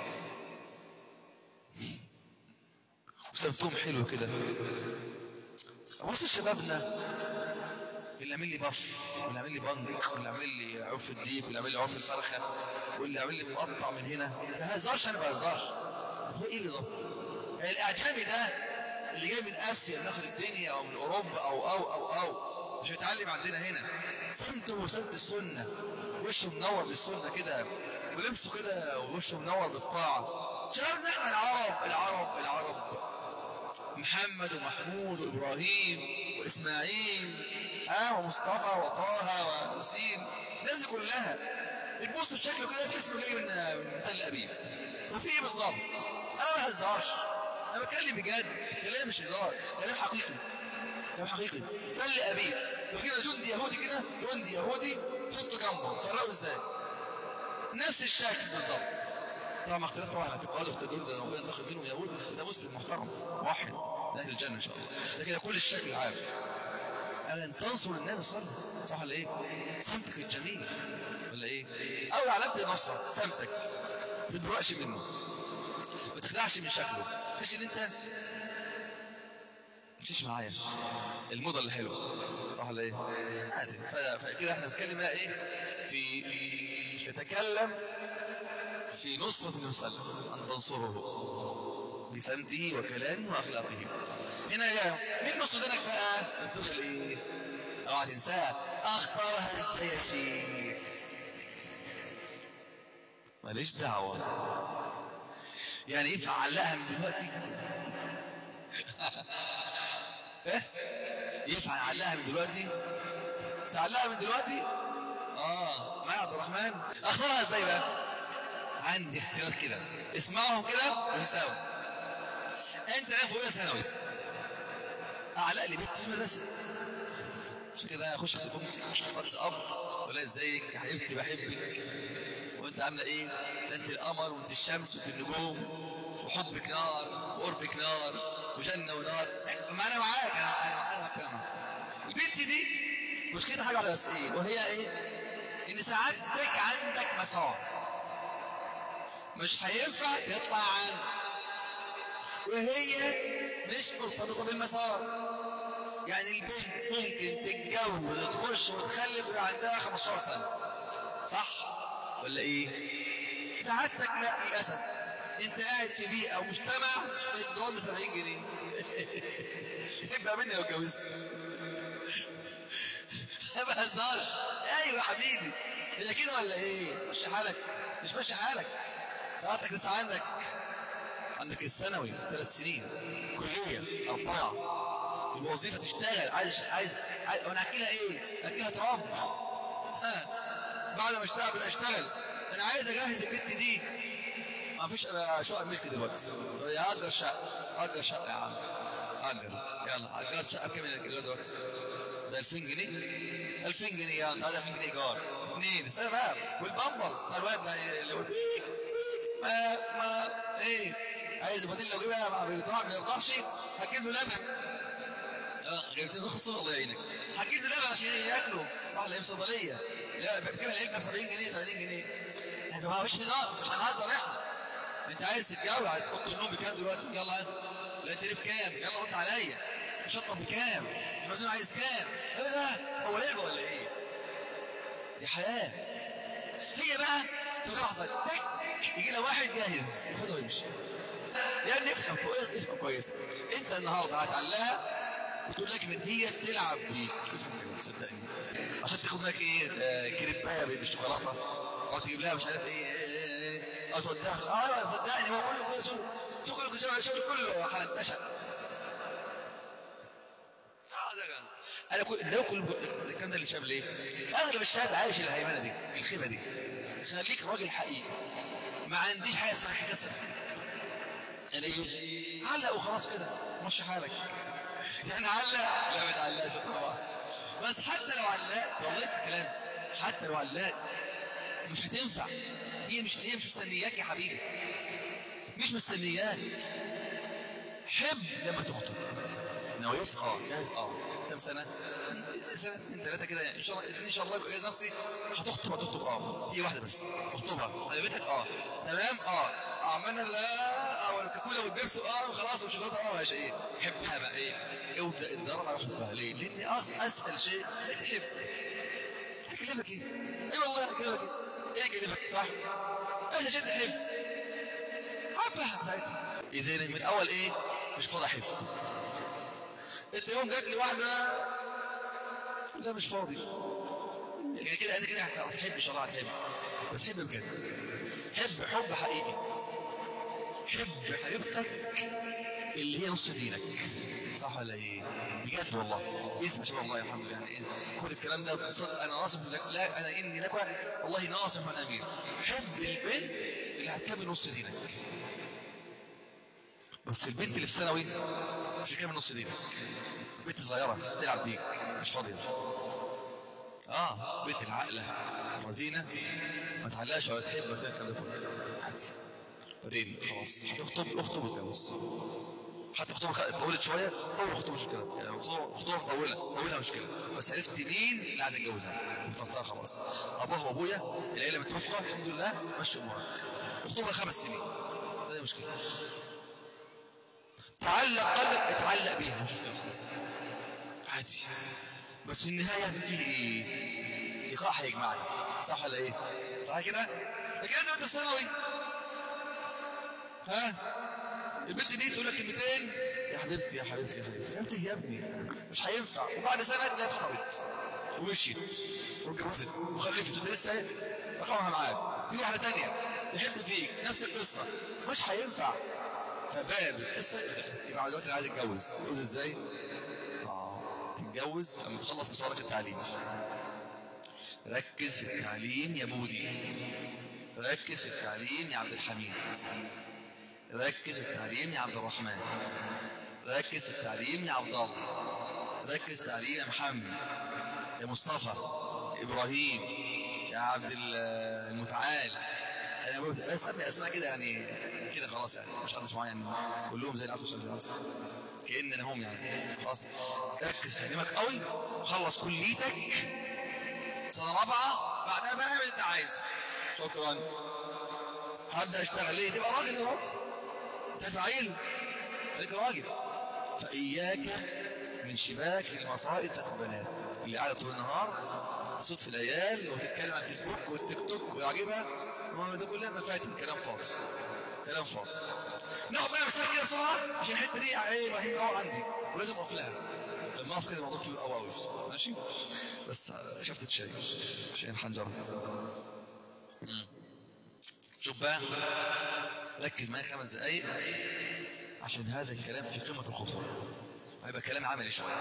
وسمتهم حلو كده بص شبابنا اللي عامل لي بف واللي عامل لي بنك واللي عامل لي عوف الديك واللي عامل لي عوف الفرخه واللي عامل لي مقطع من هنا ما بهزرش انا ما بهزرش هو ايه بالظبط الاعجمي ده اللي جاي من اسيا من اخر الدنيا او من اوروبا او او او او مش هيتعلم عندنا هنا سمته وسمت السنه وشه منور بالسنه كده ولبسه كده ووشه منور بالطاعه شبابنا احنا العرب العرب العرب محمد ومحمود وابراهيم واسماعيل ها آه ومصطفى وطه وياسين الناس دي كلها بتبص بشكله كده في اسمه جاي من من تل ابيب وفي ايه بالظبط؟ انا ما بهزرش انا بتكلم بجد كلام مش هزار كلام حقيقي كلام حقيقي تل ابيب لو كده جندي يهودي كده جندي يهودي حطه جنبه تفرقوا ازاي؟ نفس الشكل بالظبط طبعا مع اختلاف طبعا اعتقاد واختلاف ده ربنا تاخد منهم يهود ده مسلم محترم واحد ده اهل الجنه ان شاء الله لكن كل الشكل العام أن تنصر النبي صلى الله عليه وسلم صح ولا ايه؟ سمتك الجميل ولا ايه؟ أول علامة النصرة سمتك ما تبرقش منه ما تخلعش من شكله مش ان انت مشيش معايا الموضة اللي حلوة صح ولا ايه؟ عادي فكده احنا بنتكلم بقى ايه؟ في نتكلم في نصرة النبي صلى الله عليه وسلم أن تنصره بسمته وكلامه وأخلاقه هنا يا مين نص دينك بقى الزوجة الايه اوعى تنساها اختارها ازاي يا شيخ ماليش دعوة يعني ينفع اعلقها من دلوقتي ايه ينفع اعلقها من دلوقتي تعلقها من دلوقتي اه معايا عبد الرحمن اختارها ازاي بقى عندي اختيار كده اسمعهم كده ونساوي انت ايه في اولى ثانوي اعلق لي بنت في المدرسه عشان كده اخش تليفون واتس اب ولا ازيك يا حبيبتي بحبك وانت عامله ايه ده انت القمر وانت الشمس وانت النجوم وحبك نار وقربك نار وجنه ونار ما انا معاك انا انا انا بتكلم معاك البنت دي مشكلتها حاجه واحده بس ايه وهي ايه ان سعادتك عندك مسار مش هينفع تطلع عنه وهي مش مرتبطه بالمسار يعني البنت ممكن تتجوز وتخش وتخلف ويبقى عندها 15 سنه صح ولا ايه سعادتك لا للاسف انت قاعد في بيئه ومجتمع الدولار ب 70 جنيه يبقى مني لو اتجوزت ما بهزرش ايوه يا حبيبي هي كده ولا ايه ماشي حالك مش ماشي حالك ساعتك لسه عندك عندك الثانوي ثلاث سنين كليه اربعه يبقى وظيفه تشتغل عايز عايز, عايز وانا احكي لها ايه؟ احكي لها تراب ها بعد ما اشتغل بدأ اشتغل انا عايز اجهز البنت دي ما فيش شقه ملك دلوقتي اجر شقه اجر شقه يا عم اجر يلا اجرت شقه بكام الايجار دلوقتي؟ ده 2000 جنيه 2000 جنيه يلا انت عايز 2000 جنيه ايجار اثنين استنى بقى والبامبرز بتاع الواد اللي هو بيك ما ما ايه عايز بديل لو جبها ما بيطلع ما يرضاش هتجيب له لبن اه جبت له خصوصا الله يعينك هتجيب له لبن عشان ياكلوا صح اللي هي صيدليه لا بكام العلبه ب 70 جنيه 80 جنيه يعني ما مش هزار مش هنهزر احنا انت عايز تتجوز عايز تحط النوم بكام دلوقتي يلا لا انت بكام يلا رد عليا الشطه بكام المزون عايز كام ايه ده هو لعبه ولا ايه دي حياه هي بقى في لحظه تك يجي لها واحد جاهز ياخدها ويمشي يعني افهم كويس افهم كويس انت النهارده هتعلقها وتقول لك ان هي تلعب بيك افهم كويس صدقني عشان تاخد لك ايه آه كريبايه بالشوكولاته او تجيب لها مش عارف ايه, إيه, إيه, إيه او توديها اه صدقني هو كله كله شغل شغل شغل شغل كله حلنتشا انا كل ده كل الكلام ده اللي شاب ليه؟ اغلب الشباب عايش الهيمنه دي الخيبه دي خليك راجل حقيقي ما عنديش حاجه اسمها حاجه يعني ايه؟ علق وخلاص كده مشي حالك يعني علق لا ما تعلقش طبعا بس حتى لو علقت والله اسمع كلام حتى لو علقت مش هتنفع هي مش هي مش مستنياك يا حبيبي مش مستنياك حب لما تخطب نويت اه جاهز اه كم سنه سنه اثنين ثلاثه كده ان شاء الله ان شاء الله جاهز نفسي هتخطب هتخطب اه هي واحده بس اخطبها عجبتك اه تمام اه عملنا لا او الكاكولا والبيبسي اه وخلاص والشوكولاته اه ماشي ايه حبها بقى ايه ابدا الدرب على حبها ليه؟ لان اسهل شيء تحب هكلفك ايه؟ اي والله هكلفك ايه؟ ايه كلفك صح؟ اسهل شيء تحب حبها ساعتها اذا من اول ايه؟ مش فاضي احب انت يوم جات لي واحده لا مش فاضي يعني كده انت كده هتحب ان شاء الله هتحب بس حب بجد حب حب حقيقي حب حبيبتك اللي هي نص دينك صح ولا ايه؟ بجد والله اسمع شباب الله الحمد لله يعني خد الكلام ده بصدق انا ناصح لك لا انا اني لك والله ناصح وانا امين حب البنت اللي هتكمل نص دينك بس البنت اللي في ثانوي مش هتكمل نص دينك بنت صغيره تلعب بيك مش فاضيه اه بنت العقله الرزينه ما تعلقش ولا تحب ولا الكلام ده كله عادي بعدين خلاص هتخطب اخطب واتجوز حتى خطوبه طولت شويه طول خطوبه مش مشكله يعني خطوبه مطوله طولها مشكله بس عرفت مين اللي عايز اتجوزها واخترتها خلاص ابوها وابويا العيله متوافقه الحمد لله مشي امورك خطوبه خمس سنين هذه مشكله تعلق قلبك اتعلق بيها مش مشكله خلاص عادي بس في النهايه في ايه؟ لقاء هيجمعنا صح ولا ايه؟ صح كده؟ لكن انت وانت في ثانوي ها البنت دي تقول لك كلمتين يا حبيبتي يا حبيبتي يا حبيبتي يا حبيبتي يا ابني مش هينفع وبعد سنه تلاقيها اتخطبت ومشيت واتجوزت وخلفت وانت لسه رقمها معاك في واحده تانية يحب فيك نفس القصه مش هينفع فباب القصه يبقى دلوقتي عايز يتجوز تتجوز ازاي؟ اه تتجوز لما تخلص مسارك التعليم ركز في التعليم يا بودي ركز في التعليم يا عبد الحميد ركز في التعليم يا عبد الرحمن ركز في التعليم يا عبد الله ركز تعليم يا محمد يا مصطفى يا ابراهيم يا عبد ال- المتعال انا بقول- اسمي اسماء كده يعني كده خلاص يعني مش حدش معين كلهم زي العسل زي العسل كاننا هم يعني خلاص ركز في تعليمك قوي وخلص كليتك سنه رابعه بعدها بقى اعمل اللي انت عايزه شكرا هبدا اشتغل ليه تبقى راجل يا راجل انت فعيل خليك راجل فاياك من شباك المصائب بتاعت البنات اللي قاعده طول النهار تصوت في العيال وتتكلم على الفيسبوك والتيك توك ويعجبها ما ده كلها مفاتن كلام فاضي كلام فاضي ناخد بقى مثال كده بسرعه عشان الحته دي ايه مهمه قوي عندي ولازم اقف لها لما اقف كده الموضوع كبير قوي قوي ماشي بس شفت شاي عشان الحنجره مم. شوف بقى ركز معايا خمس دقايق عشان هذا الكلام في قمه الخطوره هيبقى كلام عملي شويه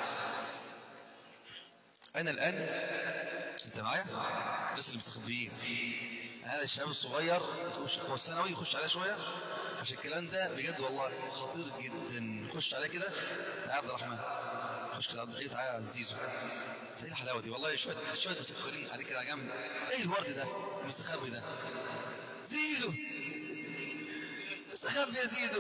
انا الان انت معايا الناس اللي مستخبيين هذا الشباب الصغير يخش بتوع الثانوي يخش عليه شويه عشان الكلام ده بجد والله خطير جدا يخش عليه كده تعالى يا عبد الرحمن خش كده عبد تعالى يا زيزو ايه الحلاوه دي والله شويه شويه مسكرين عليه كده على جنب ايه الورد ده المستخبي ده زيزو مستخبي يا زيزو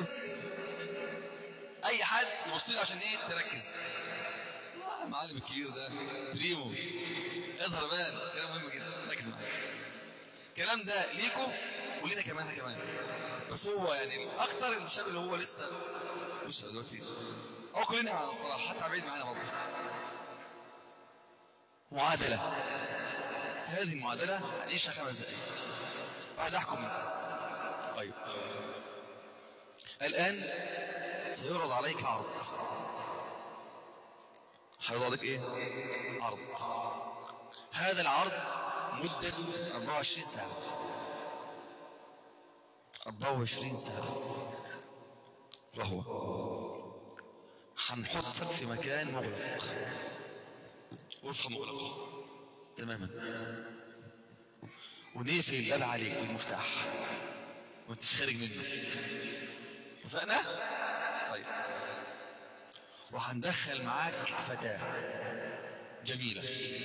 اي حد يبص لي عشان ايه تركز آه، المعلم الكبير ده بريمو اظهر بان كلام مهم جدا ركز معايا الكلام ده ليكم ولينا كمان إحنا كمان بس هو يعني اكتر الشاب اللي هو لسه لسه دلوقتي او كلنا معانا الصراحه حتى عبيد معانا برضه معادله هذه المعادله هنعيشها خمس دقائق بعد احكم انت طيب الان سيعرض عليك عرض هيعرض عليك ايه عرض هذا العرض مدة 24 ساعة 24 ساعة وهو هنحطك في مكان مغلق غرفة مغلقة تماما ونقفل الباب عليك بالمفتاح وانتش خارج منه اتفقنا؟ طيب وهندخل معاك فتاة جميلة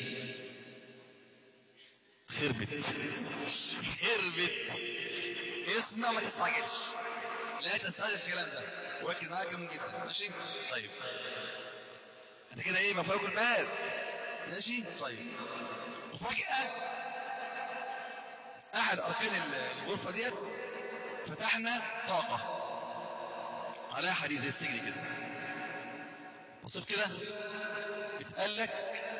خربت خربت اسمع ما تستعجلش لا تستعجل في الكلام ده وركز معايا كلام جدا ماشي طيب انت كده ايه مفروق الباب ماشي طيب وفجأة احد اركان الغرفة ديت فتحنا طاقة عليها حديد زي السجن كده بصيت كده اتقال لك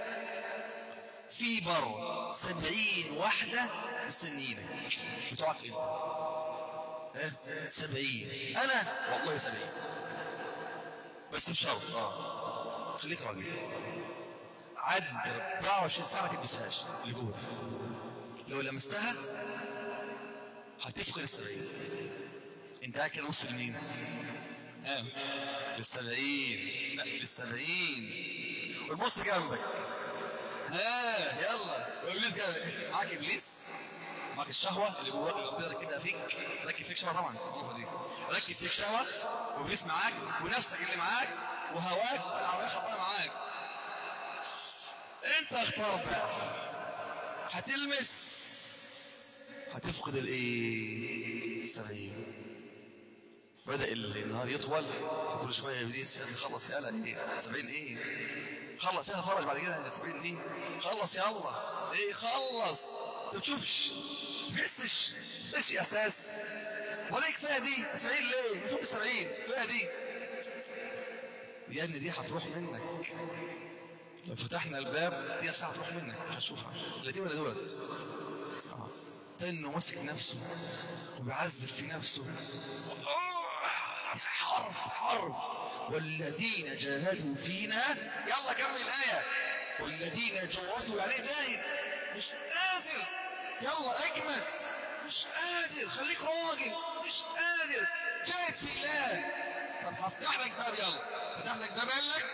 في بره سبعين واحدة مستنيينك بتوعك انت ها سبعين انا والله سبعين بس بشرط اه خليك راجل عد 24 ساعة ما تلبسهاش اللي جوه لو لمستها هتفقد السبعين انت قاعد كده بص لمين؟ ها للسبعين لا للسبعين وتبص جنبك ها يلا ابليس جنبك معاك ابليس معاك الشهوه اللي جواك اللي ربنا ركبها فيك ركب فيك شهوه طبعا المعروفه دي ركب فيك شهوه وابليس معاك ونفسك اللي معاك وهواك العربيه خبطانه معاك انت اختار بقى هتلمس هتفقد الايه السبعين بدأ النهار يطول وكل شوية ابليس يلا خلص يلا ايه 70 ايه خلص فيها فرج بعد كده ال 70 دي خلص يلا ايه خلص ما بتشوفش ما تحسش ايش احساس ولا كفايه دي 70 ليه؟ بتشوف 70 كفايه دي يا ابني دي هتروح منك لو فتحنا الباب دي ساعة تروح منك مش هتشوفها لا دي ولا دولت آه. تنه ماسك نفسه وبيعذب في نفسه آه، حرب حرب والذين جاهدوا فينا يلا كمل الآية والذين جاهدوا يعني جاهد مش قادر يلا اجمد مش قادر خليك راجل مش قادر جاهد في الله طب هفتح لك باب يلا فتح لك باب قال لك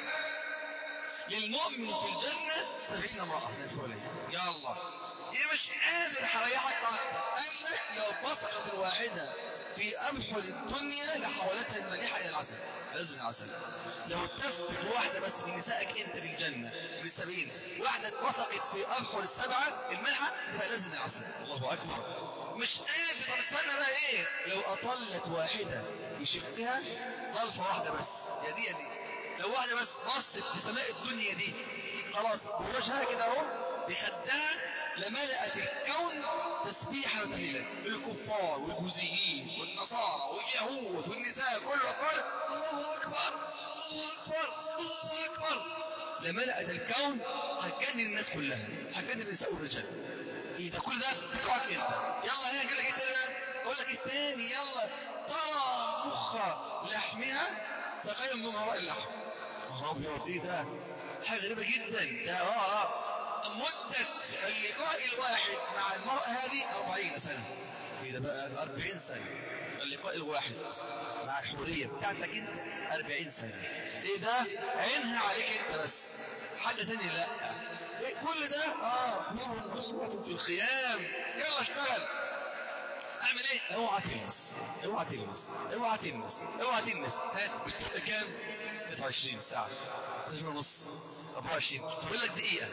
للمؤمن في الجنة سبعين امرأة من الحورية يلا ايه مش قادر هريحك قال لك لو بصقت الواحدة في أبحر الدنيا لحولتها المليحة إلى العسل لازم العسل لو اتفت واحدة بس من نسائك أنت في الجنة من السبعين واحدة اتبصقت في أبحر السبعة الملحة تبقى لازم العسل الله أكبر مش قادر طب استنى بقى إيه لو أطلت واحدة بشقها طلفة واحدة بس يا دي يا دي لو واحدة بس بصت بسماء الدنيا دي خلاص بوجهها كده أهو بخدها لملأت الكون تسبيحا وتهليلا الكفار والبوذيين والنصارى واليهود والنساء كله قال الله اكبر الله اكبر الله اكبر لملأت الكون هتجنن الناس كلها هتجنن النساء والرجال ايه ده كل ده بتوعك انت يلا هنا اقول لك ايه تاني اقول لك ايه تاني يلا ترى مخ لحمها سقيا من وراء اللحم يا ابيض ايه ده حاجه غريبه جدا ده اه اه مدة اللقاء الواحد مع المرأة هذه 40 سنة إذا بقى 40 سنة اللقاء الواحد مع الحورية بتاعتك انت 40 سنة ايه ده عينها عليك انت بس حاجة تانية لا إيه كل ده اه حمام مقصورة في الخيام يلا اشتغل اعمل ايه اوعى تلمس اوعى تلمس اوعى تلمس اوعى تلمس ها بتبقى كام 23 ساعة 12 ونص 24 بقول لك دقيقة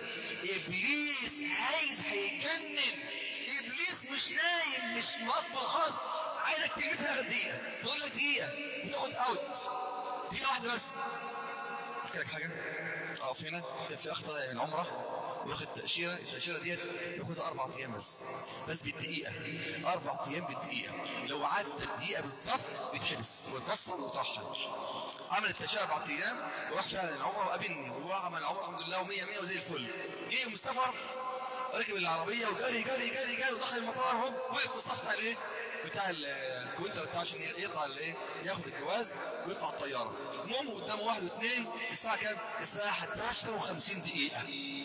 ابليس عايز هيجنن ابليس مش نايم مش مقبل خالص عايزك تلمسها اخر دقيقة بقول لك دقيقة بتاخد اوت دقيقة واحدة بس احكي لك حاجة اقف هنا كان في اخ طالع من عمره واخد تأشيرة التأشيرة ديت ياخدها أربع أيام بس بس بالدقيقة أربع أيام بالدقيقة لو عدت دقيقة بالظبط بيتحبس ويتفصل ويترحل عمل التأشيرة أربع أيام وراح فعلا العمرة وقابلني وراح عمل العمرة الحمد لله ومية مية وزي الفل جه يوم السفر ركب العربية وجري جري جري جري ودخل المطار هوب وقف في الصف بتاع الايه؟ بتاع الكوينتر بتاعه عشان يطلع الايه؟ ياخد الجواز ويطلع الطيارة المهم قدامه واحد واثنين الساعة كام؟ الساعة 11 و50 دقيقة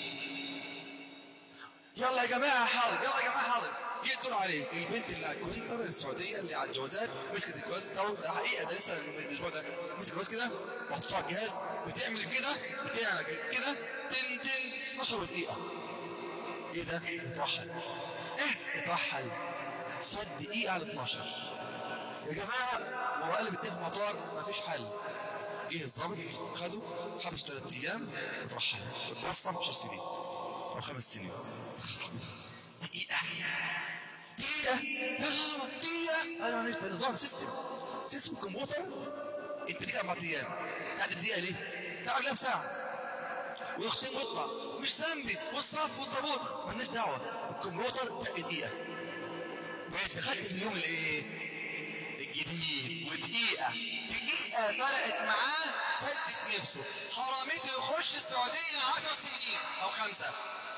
يلا يا جماعة حاضر يلا يا جماعة حاضر جه الدور عليه البنت اللي على الكوينتر السعودية اللي على الجوازات مسكت الجواز بتاعه ده حقيقة ده لسه الأسبوع ده مسك الجواز كده وحطته على الجهاز بتعمل كده بتعمل كده تن تن 12 دقيقة ايه ده؟ اترحل ايه اترحل فات دقيقة على 12 يا جماعة هو قال باتنين في المطار مفيش حل جه الظابط خده حبس ثلاث ايام وترحل اتبصم 10 سنين او خمس سنين دقيقة دقيقة لا لا لا دقيقة انا ده نظام سيستم سيستم كمبيوتر انت ليك اربع ايام قاعد الدقيقة ليه؟ تعب لها ساعة ويختم ويطلع مش ذنبي والصف والطابور مالناش دعوة الكمبيوتر دق دقيقة بقيت دخلت في اليوم الايه؟ الجديد ودقيقة دقيقة فرقت معاه سدت نفسه حرامته يخش السعودية عشر سنين أو خمسة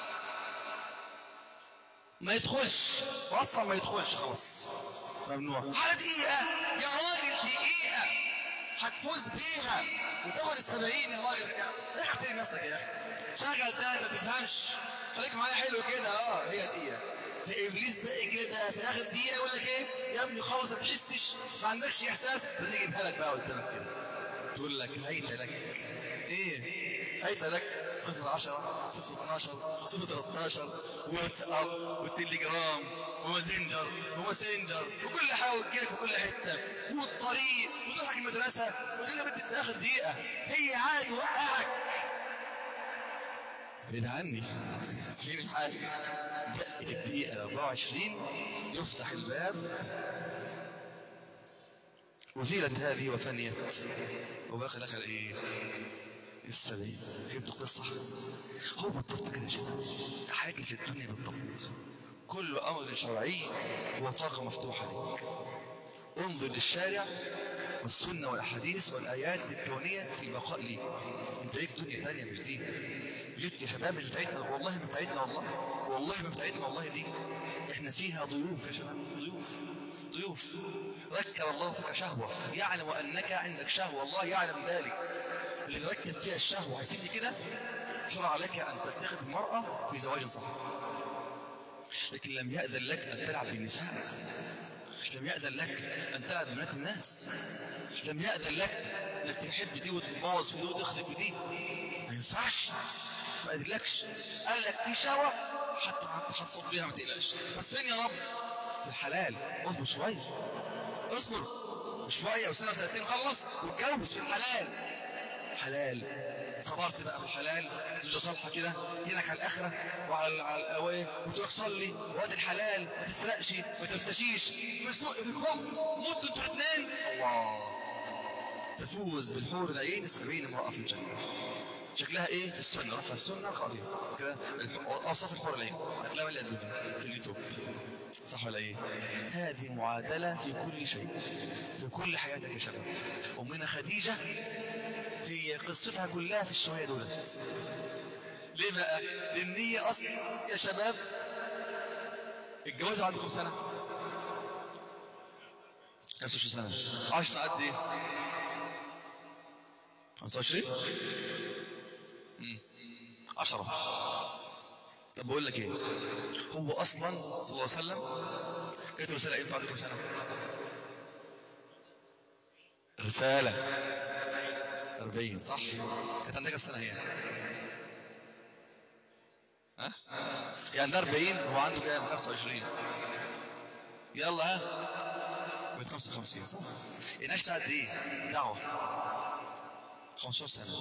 ما يدخلش اصلا ما يدخلش خلاص ممنوع على دقيقة يا راجل دقيقة هتفوز بيها وتاخد السبعين يا راجل احترم نفسك يا اخي شغل ده ما تفهمش خليك معايا حلو كده اه هي دقيقة في ابليس بقى كده في اخر دقيقة يقول لك ايه يا ابني خلاص ما تحسش ما عندكش احساس بنجيبها لك بقى قدامك كده تقول لك هيت لك ايه هيت لك صفر 10 صفر 12 صفر 13 واتساب والتليجرام وماسنجر وماسنجر وكل حاجه وتجيلك في كل حته والطريق وتروح المدرسه وتلاقي بنت تاخد دقيقه هي عاد توقعك بعيد عني سيبني في حالي دقت الدقيقه 24 يفتح الباب وزيلت هذه وفنيت وباقي الاخر ايه السبعين فهمت القصة هو بالضبط كده يا شباب حاجة في الدنيا بالضبط كل أمر شرعي هو طاقة مفتوحة لك انظر للشارع والسنة والأحاديث والآيات الكونية في بقاء ليك انت ليك دنيا تانية مش دي جبت يا شباب مش بتاعتنا والله ما بتاعتنا والله والله ما بتاعتنا والله دي احنا فيها ضيوف يا شباب ضيوف ضيوف ركب الله فيك شهوة يعلم أنك عندك شهوة الله يعلم ذلك اللي ركب فيها الشهوة هيسيبني كده شرع لك أن تتخذ المرأة في زواج صحيح لكن لم يأذن لك أن تلعب بالنساء لم يأذن لك أن تلعب ببنات الناس لم يأذن لك أنك تحب دي وتبوظ في دي وتخرب في دي ما ينفعش ما أذلكش قال لك في شهوة حتى هتصديها ما تقلقش بس فين يا رب في الحلال اصبر شوية اصبر شوية وسنة وسنتين خلص واتجوز في الحلال حلال صبرت بقى في الحلال زوجة صالحة كده دينك على الآخرة وعلى على الأوان وتروح صلي وقت الحلال ما تسرقش ما ترتشيش ما تسوق في الخمر مدوا انتوا الاثنين الله تفوز بالحور العين السبعين امرأة في الجنة شكلها ايه في السنة روح في السنة اقرأ فيها كده اوصاف الحور العين لا ولا الدنيا في اليوتيوب صح ولا ايه هذه معادلة في كل شيء في كل حياتك يا شباب أمنا خديجة هي قصتها كلها في الشوية دولت ليه بقى لان هي اصلا يا شباب الجواز عندكم سنة 25 سنة عشت قد ايه 25 10 طب بقول لك ايه هو اصلا صلى الله عليه وسلم قلت رسالة ايه عندكم سنة رسالة 40 صح كانت عندك كم سنة هي ها يعني ده 40 هو عنده كام 25 يلا ها بقت 55 صح نشت قد ايه دعوة 15 سنة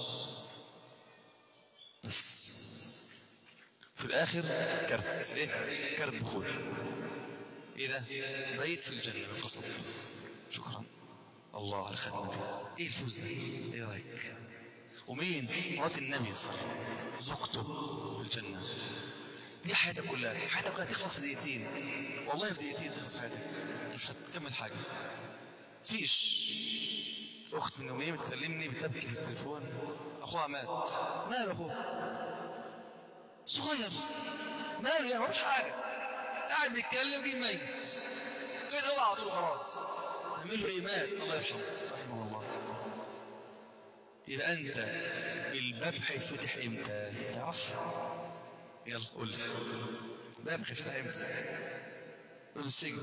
بس في الاخر كارت ايه كارت دخول ايه ده بيت في الجنة بالقصب شكرا الله على الختمة دي ايه الفوز ده ايه رايك ومين مرات النبي صلى الله عليه وسلم زوجته في الجنة دي حياتك كلها حياتك كلها تخلص في دقيقتين والله في دقيقتين تخلص حياتك مش هتكمل حاجة فيش اخت من يومين بتكلمني بتبكي في التليفون اخوها مات ماله اخوه صغير ماله يعني مفيش حاجة قاعد بيتكلم جه ميت كده هو على طول خلاص اعمل له ايه مات الله يرحمه رحمه الله يبقى انت الباب هيفتح امتى تعرف يلا قول لي الباب هيفتح امتى قول السجن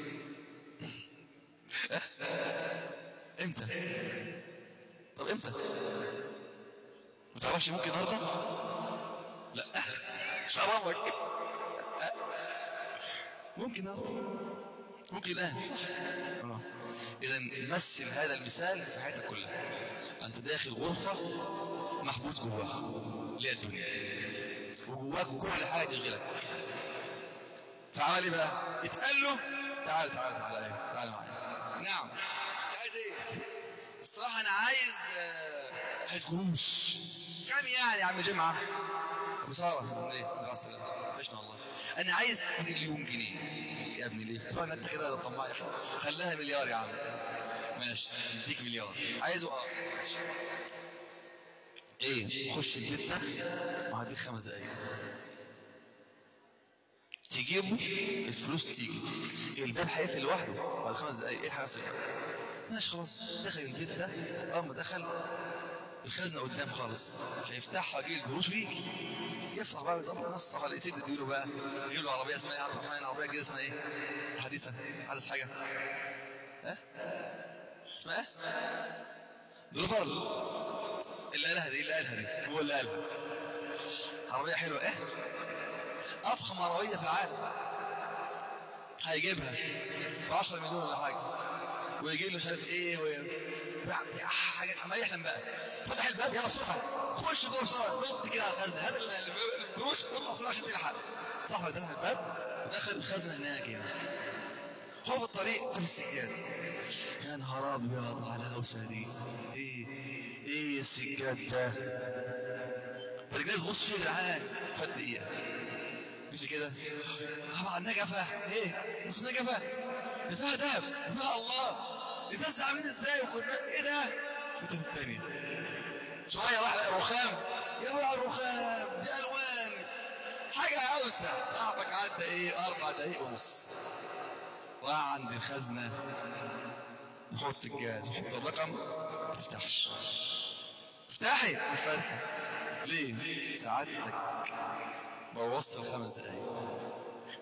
امتى طب امتى ما تعرفش ممكن النهارده لا شرفك ممكن النهارده ممكن الان صح آه. اذا مثل هذا المثال في حياتك كلها انت داخل غرفه محبوس جواها اللي هي الدنيا وجواك كل حاجه تشغلك فعمل ايه بقى اتقال له تعال تعال تعال ايه تعال معايا نعم عايز ايه الصراحه انا عايز آه، عايز قروش كام يعني يا عم جمعه ابو ساره ليه الله السلامه عشنا والله انا عايز تريليون جنيه يا ابني ليه طبعا انت كده طماع يا أخي. خليها مليار يا عم ماشي اديك مليار عايزه اه ايه خش البيت ده وهديك خمس دقايق تجيبه الفلوس تيجي الباب هيقفل لوحده بعد خمس دقايق ايه حاسس ماشي خلاص دخل البيت ده اول ما دخل الخزنه قدام خالص هيفتحها يجي الجروش ويجي يفرح بقى يظبط نفسه على يسيب يديله بقى يجيب له عربيه اسمها ايه عبد الرحمن عربيه جديده اسمها ايه حديثه حدث حاجه ها اسمها ايه دولفر اللي قالها دي اللي قالها دي هو اللي قالها عربيه حلوه ايه افخم عربيه في العالم هيجيبها ب 10 مليون ولا حاجه ويجي له مش عارف ايه وي... حاجه عمال يحلم بقى فتح الباب يلا بسرعه خش جوه بسرعه نط كده على الخزنه هات ال- ال- الفلوس نط بسرعه عشان تلحق صاحبي فتح الباب ودخل الخزنه هناك يعني هو في الطريق في السجاد يا نهار ابيض على الهوسه دي ايه ايه السجاد ده ده رجليه تغص فيه يا جدعان فات دقيقه مشي كده طبعا نجفه ايه مش نجفه ده فيها دهب ده فيها الله ازاز عاملين ازاي وكنا ايه ده الفتره الثانيه شويه راح لقى رخام يا ابو الرخام دي الوان حاجه عاوزه صاحبك عدى ايه اربع دقايق ونص راح عند الخزنه يحط الجهاز يحط الرقم ما تفتحش افتحي مش فاتحه ليه سعادتك بوظت الخمس دقايق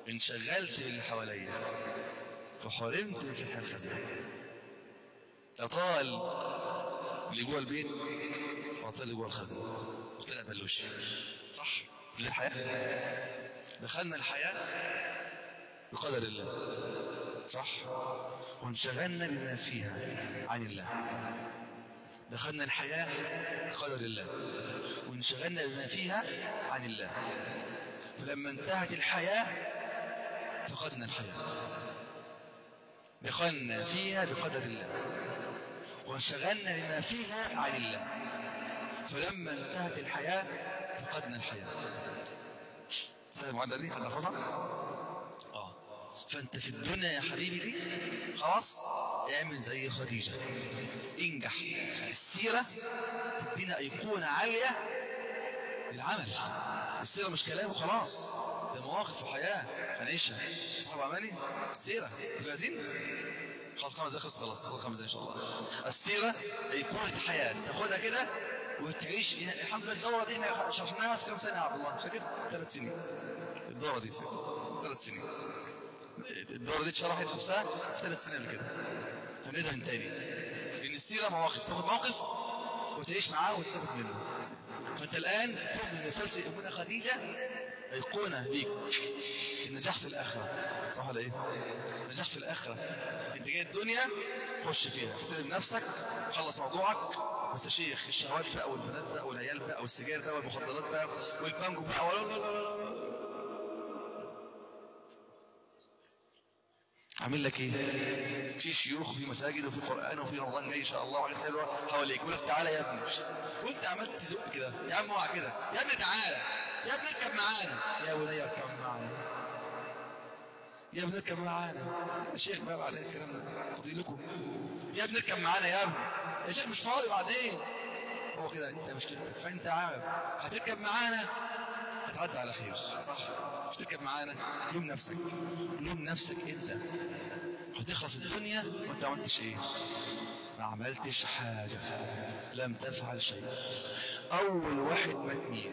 انشغلت باللي حواليا فحرمت من فتح الخزانة لا طال اللي جوه البيت وطال اللي جوه الخزانة وطلع بلوش صح دي الحياة دخلنا الحياة بقدر الله صح وانشغلنا بما فيها عن الله دخلنا الحياة بقدر الله وانشغلنا بما فيها عن الله فلما انتهت الحياة فقدنا الحياة دخلنا فيها بقدر الله وانشغلنا بما فيها عن الله فلما انتهت الحياة فقدنا الحياة سهل المعادلة دي حد حفظها؟ اه فانت في الدنيا يا حبيبي دي خلاص اعمل زي خديجة انجح السيرة تدينا ايقونة عالية للعمل السيرة مش كلام وخلاص ده مواقف وحياة هنعيشها صاحب عملي السيرة جاهزين خلاص خمس دقايق خلص خلاص خلاص خمس دقايق ان شاء الله السيرة ايقونة حياة تاخدها كده وتعيش الحمد لله الدورة دي احنا شرحناها في كم سنة يا عبد الله فاكر؟ ثلاث سنين الدورة دي ثلاث سنين الدورة دي اتشرحت نفسها في ثلاث سنين قبل كده هنعيدها من تاني لأن السيرة مواقف تاخد موقف وتعيش معاه وتاخد منه فأنت الآن خد من مسلسل أمنا خديجة أيقونة ليك النجاح في الآخرة صح ولا إيه؟ النجاح في الآخرة أنت جاي الدنيا خش فيها احترم نفسك خلص موضوعك بس يا شيخ الشهوات بقى والبنات بقى والعيال بقى والسجاير بقى والمخدرات بقى والبانجو بقى ولا لا لا لا لا عامل لك ايه في شيوخ وفي مساجد وفي قران وفي رمضان جاي ان شاء الله وحاجات حلوه حواليك يقول لك تعالى يا ابني وانت عمال تزق كده يا عم اوعى كده يا ابني تعالى يا ابني اركب معانا يا بني اركب معانا يا ابني اركب معانا يا شيخ بقى على الكلام ده فاضي لكم يا ابني اركب معانا يا ابني يا شيخ مش فاضي بعدين هو كده انت مشكلتك فانت عارف هتركب معانا هتعدي على خير صح مش تركب معانا لوم نفسك لوم نفسك انت هتخلص الدنيا وانت ما عملتش ايه ما عملتش حاجة لم تفعل شيء اول واحد مات مين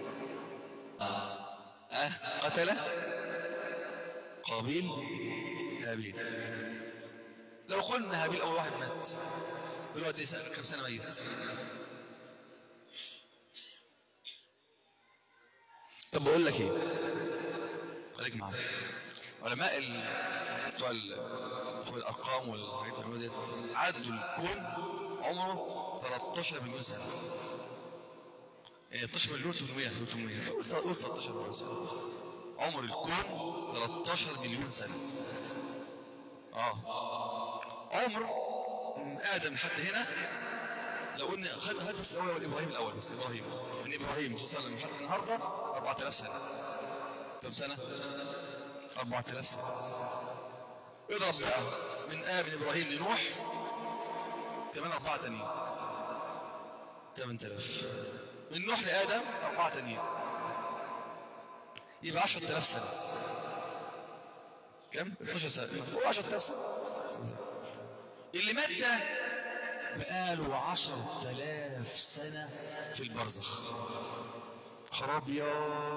أه قتل قابيل هابيل لو قلنا هابيل اول واحد مات دلوقتي كم سنة ميت طب بقول لك ايه خليك معايا علماء ال... بتوع ال... بتوع الارقام والحاجات اللي ديت عدوا الكون عمره 13 مليون سنه يعني 12 مليون 800 300 قول 13 مليون سنه عمر الكون 13 مليون سنه اه عمر من ادم لحد هنا لو قلنا خد خد بس الاول ابراهيم الاول بس ابراهيم من ابراهيم صلى الله عليه وسلم لحد النهارده 4000 سنه كم سنه 4000 سنه اضرب بقى من اب من ابراهيم لنوح كمان اربعه تانيين 8000 من نوح لادم اربعه تانيين يبقى 10000 سنه كم 12 سنه هو 10000 سنه اللي مات ده بقاله عشر تلاف سنة في البرزخ خراب يا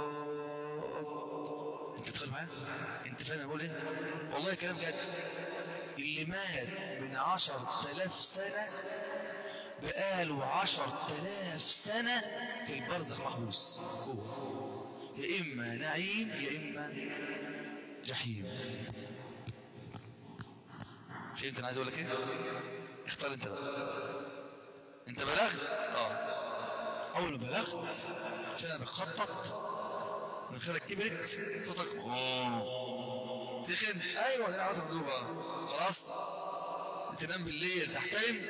انت تدخل معايا انت فاهم بقول ايه والله كلام جد اللي مات من عشر تلاف سنة بقاله عشر تلاف سنة في البرزخ محبوس يا إما نعيم يا إما جحيم فهمت أنا عايز أقول لك إيه؟ اختار انت بقى انت بلغت اه اول ما بلغت عشان انا بخطط من خلالك كبرت صوتك اه تخن ايوه دي عرفت مدوبة خلاص تنام بالليل تحترم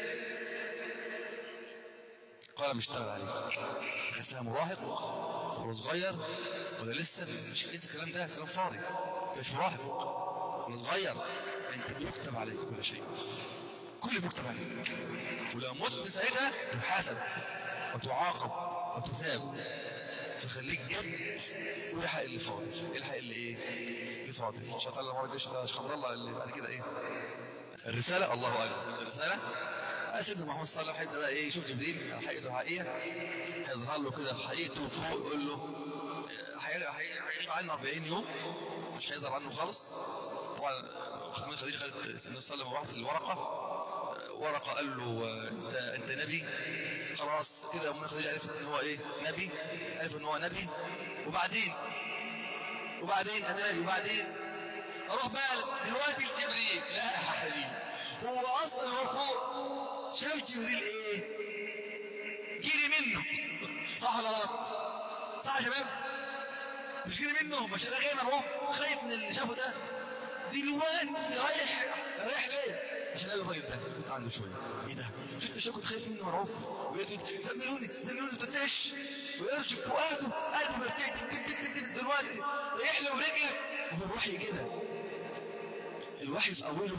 قال مش اشتغل عليك اسمها مراهق ولا صغير ولا لسه مش انسى الكلام ده كلام فاضي انت مش مراهق ولا صغير انت بيكتب عليك كل شيء كل بيكتب عليك ولو مت ساعتها تحاسب وتعاقب وتثاب فخليك جد والحق اللي فاضل الحق اللي ايه اللي فاضل مش هتعلم المره الجايه مش خبر الله اللي بعد كده ايه الرساله الله اكبر الرساله سيدنا محمد صلى الله عليه وسلم بقى ايه يشوف جبريل على حقيقته الحقيقيه هيظهر له كده في حقيقته فوق يقول له هيغيب عنه 40 يوم مش هيظهر عنه خالص طبعا من خديجه خدت سيدنا صلى الله عليه وسلم الورقه ورقه قال له انت انت نبي خلاص كده ام خديجه عرفت ان هو ايه نبي عرفت ان هو نبي وبعدين وبعدين انا نبي وبعدين اروح بقى دلوقتي لجبريل لا يا حبيبي هو اصلا هو فوق شاف جبريل ايه جيلي منه صح ولا غلط صح يا شباب مش جيلي منه مش انا جاي مروح خايف من اللي شافه ده دلوقتي رايح رايح ليه عشان قال الراجل ده كنت عنده شويه ايه ده شفت شو كنت خايف منه مرعوب وقلت زملوني زملوني بتتعش ويرجف فؤاده قلبه مرتاح دلوقتي رايح له برجلك والوحي كده الوحي في اوله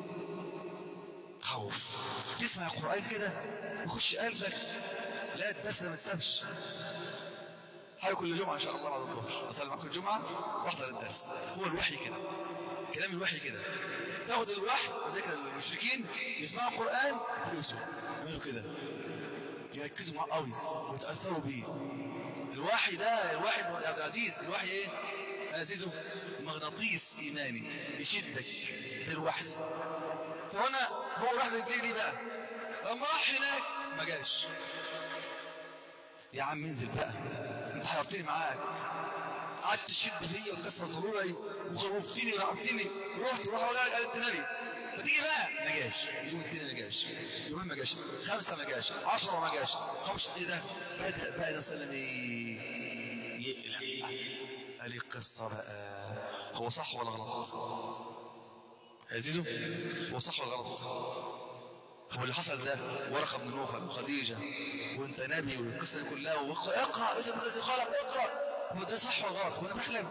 خوف تسمع القران كده يخش قلبك لا الدرس ده ما تسابش حاجه كل جمعه ان شاء الله بعد الظهر اصلي معاكم الجمعه واحضر الدرس هو الوحي كده كلام الوحي كده تاخد الوحي زي كده المشركين يسمعوا القران يتلبسوا يعملوا كده يركزوا معاه قوي ويتاثروا بيه الوحي ده الوحي يا عبد العزيز الوحي ايه عزيزه مغناطيس ايماني يشدك ده الوحي فهنا هو راح رجليه ليه بقى لما راح هناك ما جاش يا عم انزل بقى انت حيرتني معاك قعدت تشد فيا وكسر ضلوعي وخوفتني ورعبتني رحت وراح وجعك قلبت نبي ما تيجي بقى ما جاش اليوم التاني ما جاش يومين ما جاش خمسه ما جاش 10 ما جاش خمس ايه ده بدا بقى النبي صلى الله عليه وسلم يقلق قال لي قصه بقى هو صح ولا غلط؟ عزيزو هو صح ولا غلط؟ هو اللي حصل ده ورقه بن نوفل وخديجه وانت نبي والقصه دي كلها اقرا باسم الذي خلق اقرا هو ده صح ولا غلط؟ هو انا بحلم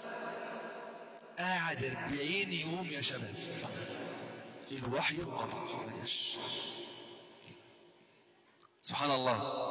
قاعد 40 يوم يا شباب الوحي انقطع ما جاش سبحان الله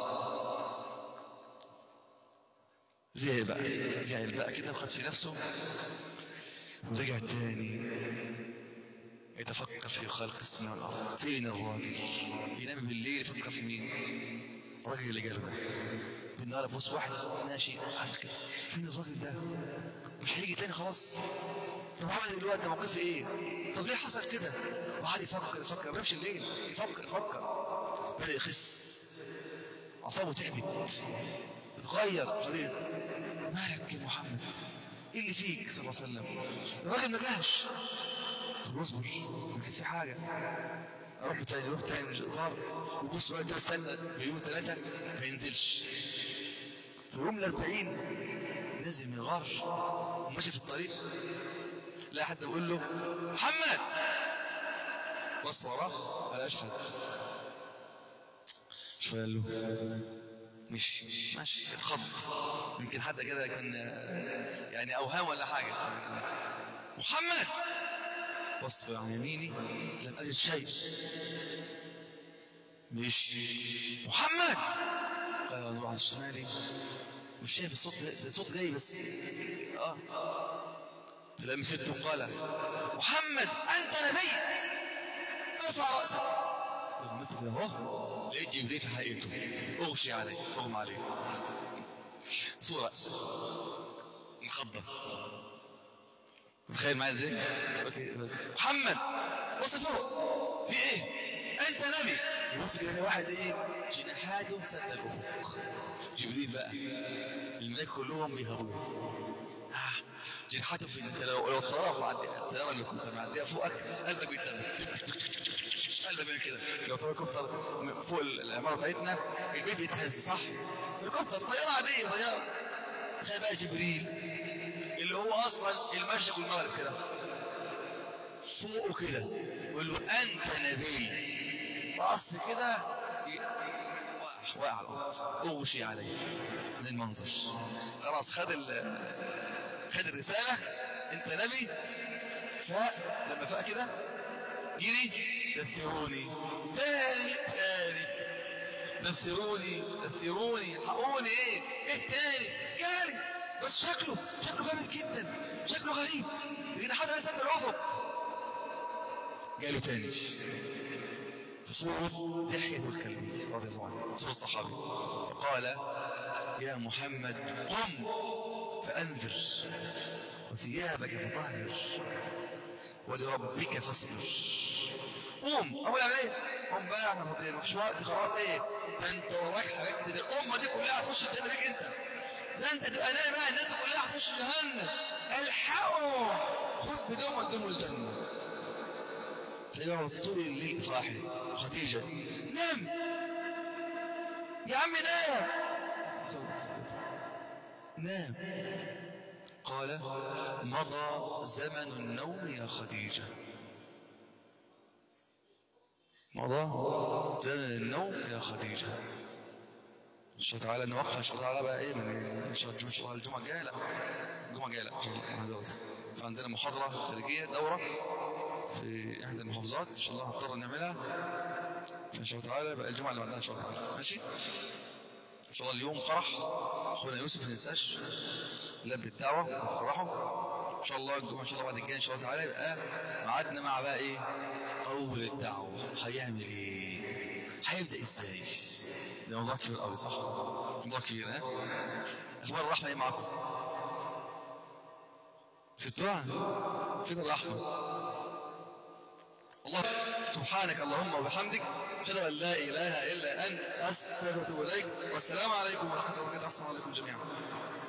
زعل بقى زعل بقى كده وخد في نفسه ورجع تاني يتفكر في خلق السماء والارض فين الراجل ينام بالليل يفكر في مين الراجل اللي جاله ده بالنهار بص واحد ماشي عامل كده فين الراجل ده مش هيجي تاني خلاص طب عمل دلوقتي موقفي ايه طب ليه حصل كده وقعد يفكر يفكر ما بيمشي الليل يفكر يفكر بدا يخس اعصابه تعبت اتغير خليل مالك يا محمد ايه اللي فيك صلى الله عليه وسلم الراجل ما جاش طب اصبر يمكن في حاجه اروح تاني اروح تاني غار وبص بقى كده استنى بيوم ثلاثه ما ينزلش في يوم الأربعين نزل من الغار وماشي في الطريق لا حد يقول له محمد بص وراه ما لقاش حد شويه قال له مش ماشي اتخض يمكن حد كده كان يعني اوهام ولا حاجه محمد بص عن يميني لم اجد شيء مش محمد قال نروح على شمالي مش شايف الصوت الصوت جاي بس اه فلما سبته قال محمد انت نبي ارفع راسك عملت كده اهو لقيت جبريل في حقيقته اغشي عليه اغمى عليه صورة مخضر متخيل معايا ازاي؟ محمد بص فوق في ايه؟ انت نبي بص كده واحد ايه؟ جناحاته سد الافق جبريل بقى الملائكه كلهم بيهربوا آه. جناحاته في انت لو لو الطياره معدي الطياره اللي كنت معديها فوقك قلبك بيتدمر قلبك بيعمل كده لو طياره هليكوبتر فوق العماره بتاعتنا البيت بيتهز صح هليكوبتر طياره عاديه طياره تخيل بقى جبريل اللي هو اصلا المشرق والمغرب كده فوقه كده يقول له انت نبي بص كده واقع على الارض اغشي عليه من المنظر خلاص خد خد الرساله انت نبي فاق لما فاق كده جري دثروني تاني تاني دثروني دثروني حقوني ايه ايه تاني جاري بس شكله شكله جامد جدا شكله غريب لان حد لسه الافق جاله تاني في صورة دحية الكلبي رضي الله عنه صورة الصحابي قال يا محمد قم فأنذر وثيابك فطهر ولربك فاصبر قوم اول عمل ايه قوم بقى احنا فاضيين مفيش وقت خلاص ايه ده انت وراك حاجات كتير الامه دي كلها هتخش الجنه بيك انت ده انت تبقى نايم بقى الناس دي كلها هتخش جهنم الحقوا خد بدون قدام الجنه فيقعد طول الليل صاحي خديجه نام يا عم نام نام قال مضى زمن النوم يا خديجة مضى زمن النوم يا خديجة إن شاء الله تعالى نوقع إن شاء الله تعالى بقى إيه من إن شاء الله الجمعة الجاية لا الجمعة الجاية لا إن شاء الله فعندنا محاضرة خارجية دورة في إحدى المحافظات إن شاء الله هنضطر نعملها فإن شاء الله تعالى بقى الجمعة اللي بعدها إن شاء الله تعالى ماشي إن شاء الله اليوم فرح أخونا يوسف ما ننساش لب الدعوة ونفرحه إن شاء الله الجمعة إن شاء الله بعد الجاي إن شاء الله تعالى يبقى ميعادنا مع بقى إيه أول الدعوة هيعمل إيه هيبدأ إزاي ده موضوع كبير قوي صح موضوع كبير ها أخبار الرحمة إيه معاكم ستوها فين الرحمة الله سبحانك اللهم وبحمدك أشهد أن لا إله إلا أنت أستغفرك وإليك والسلام عليكم ورحمة الله وبركاته أحسن عليكم جميعا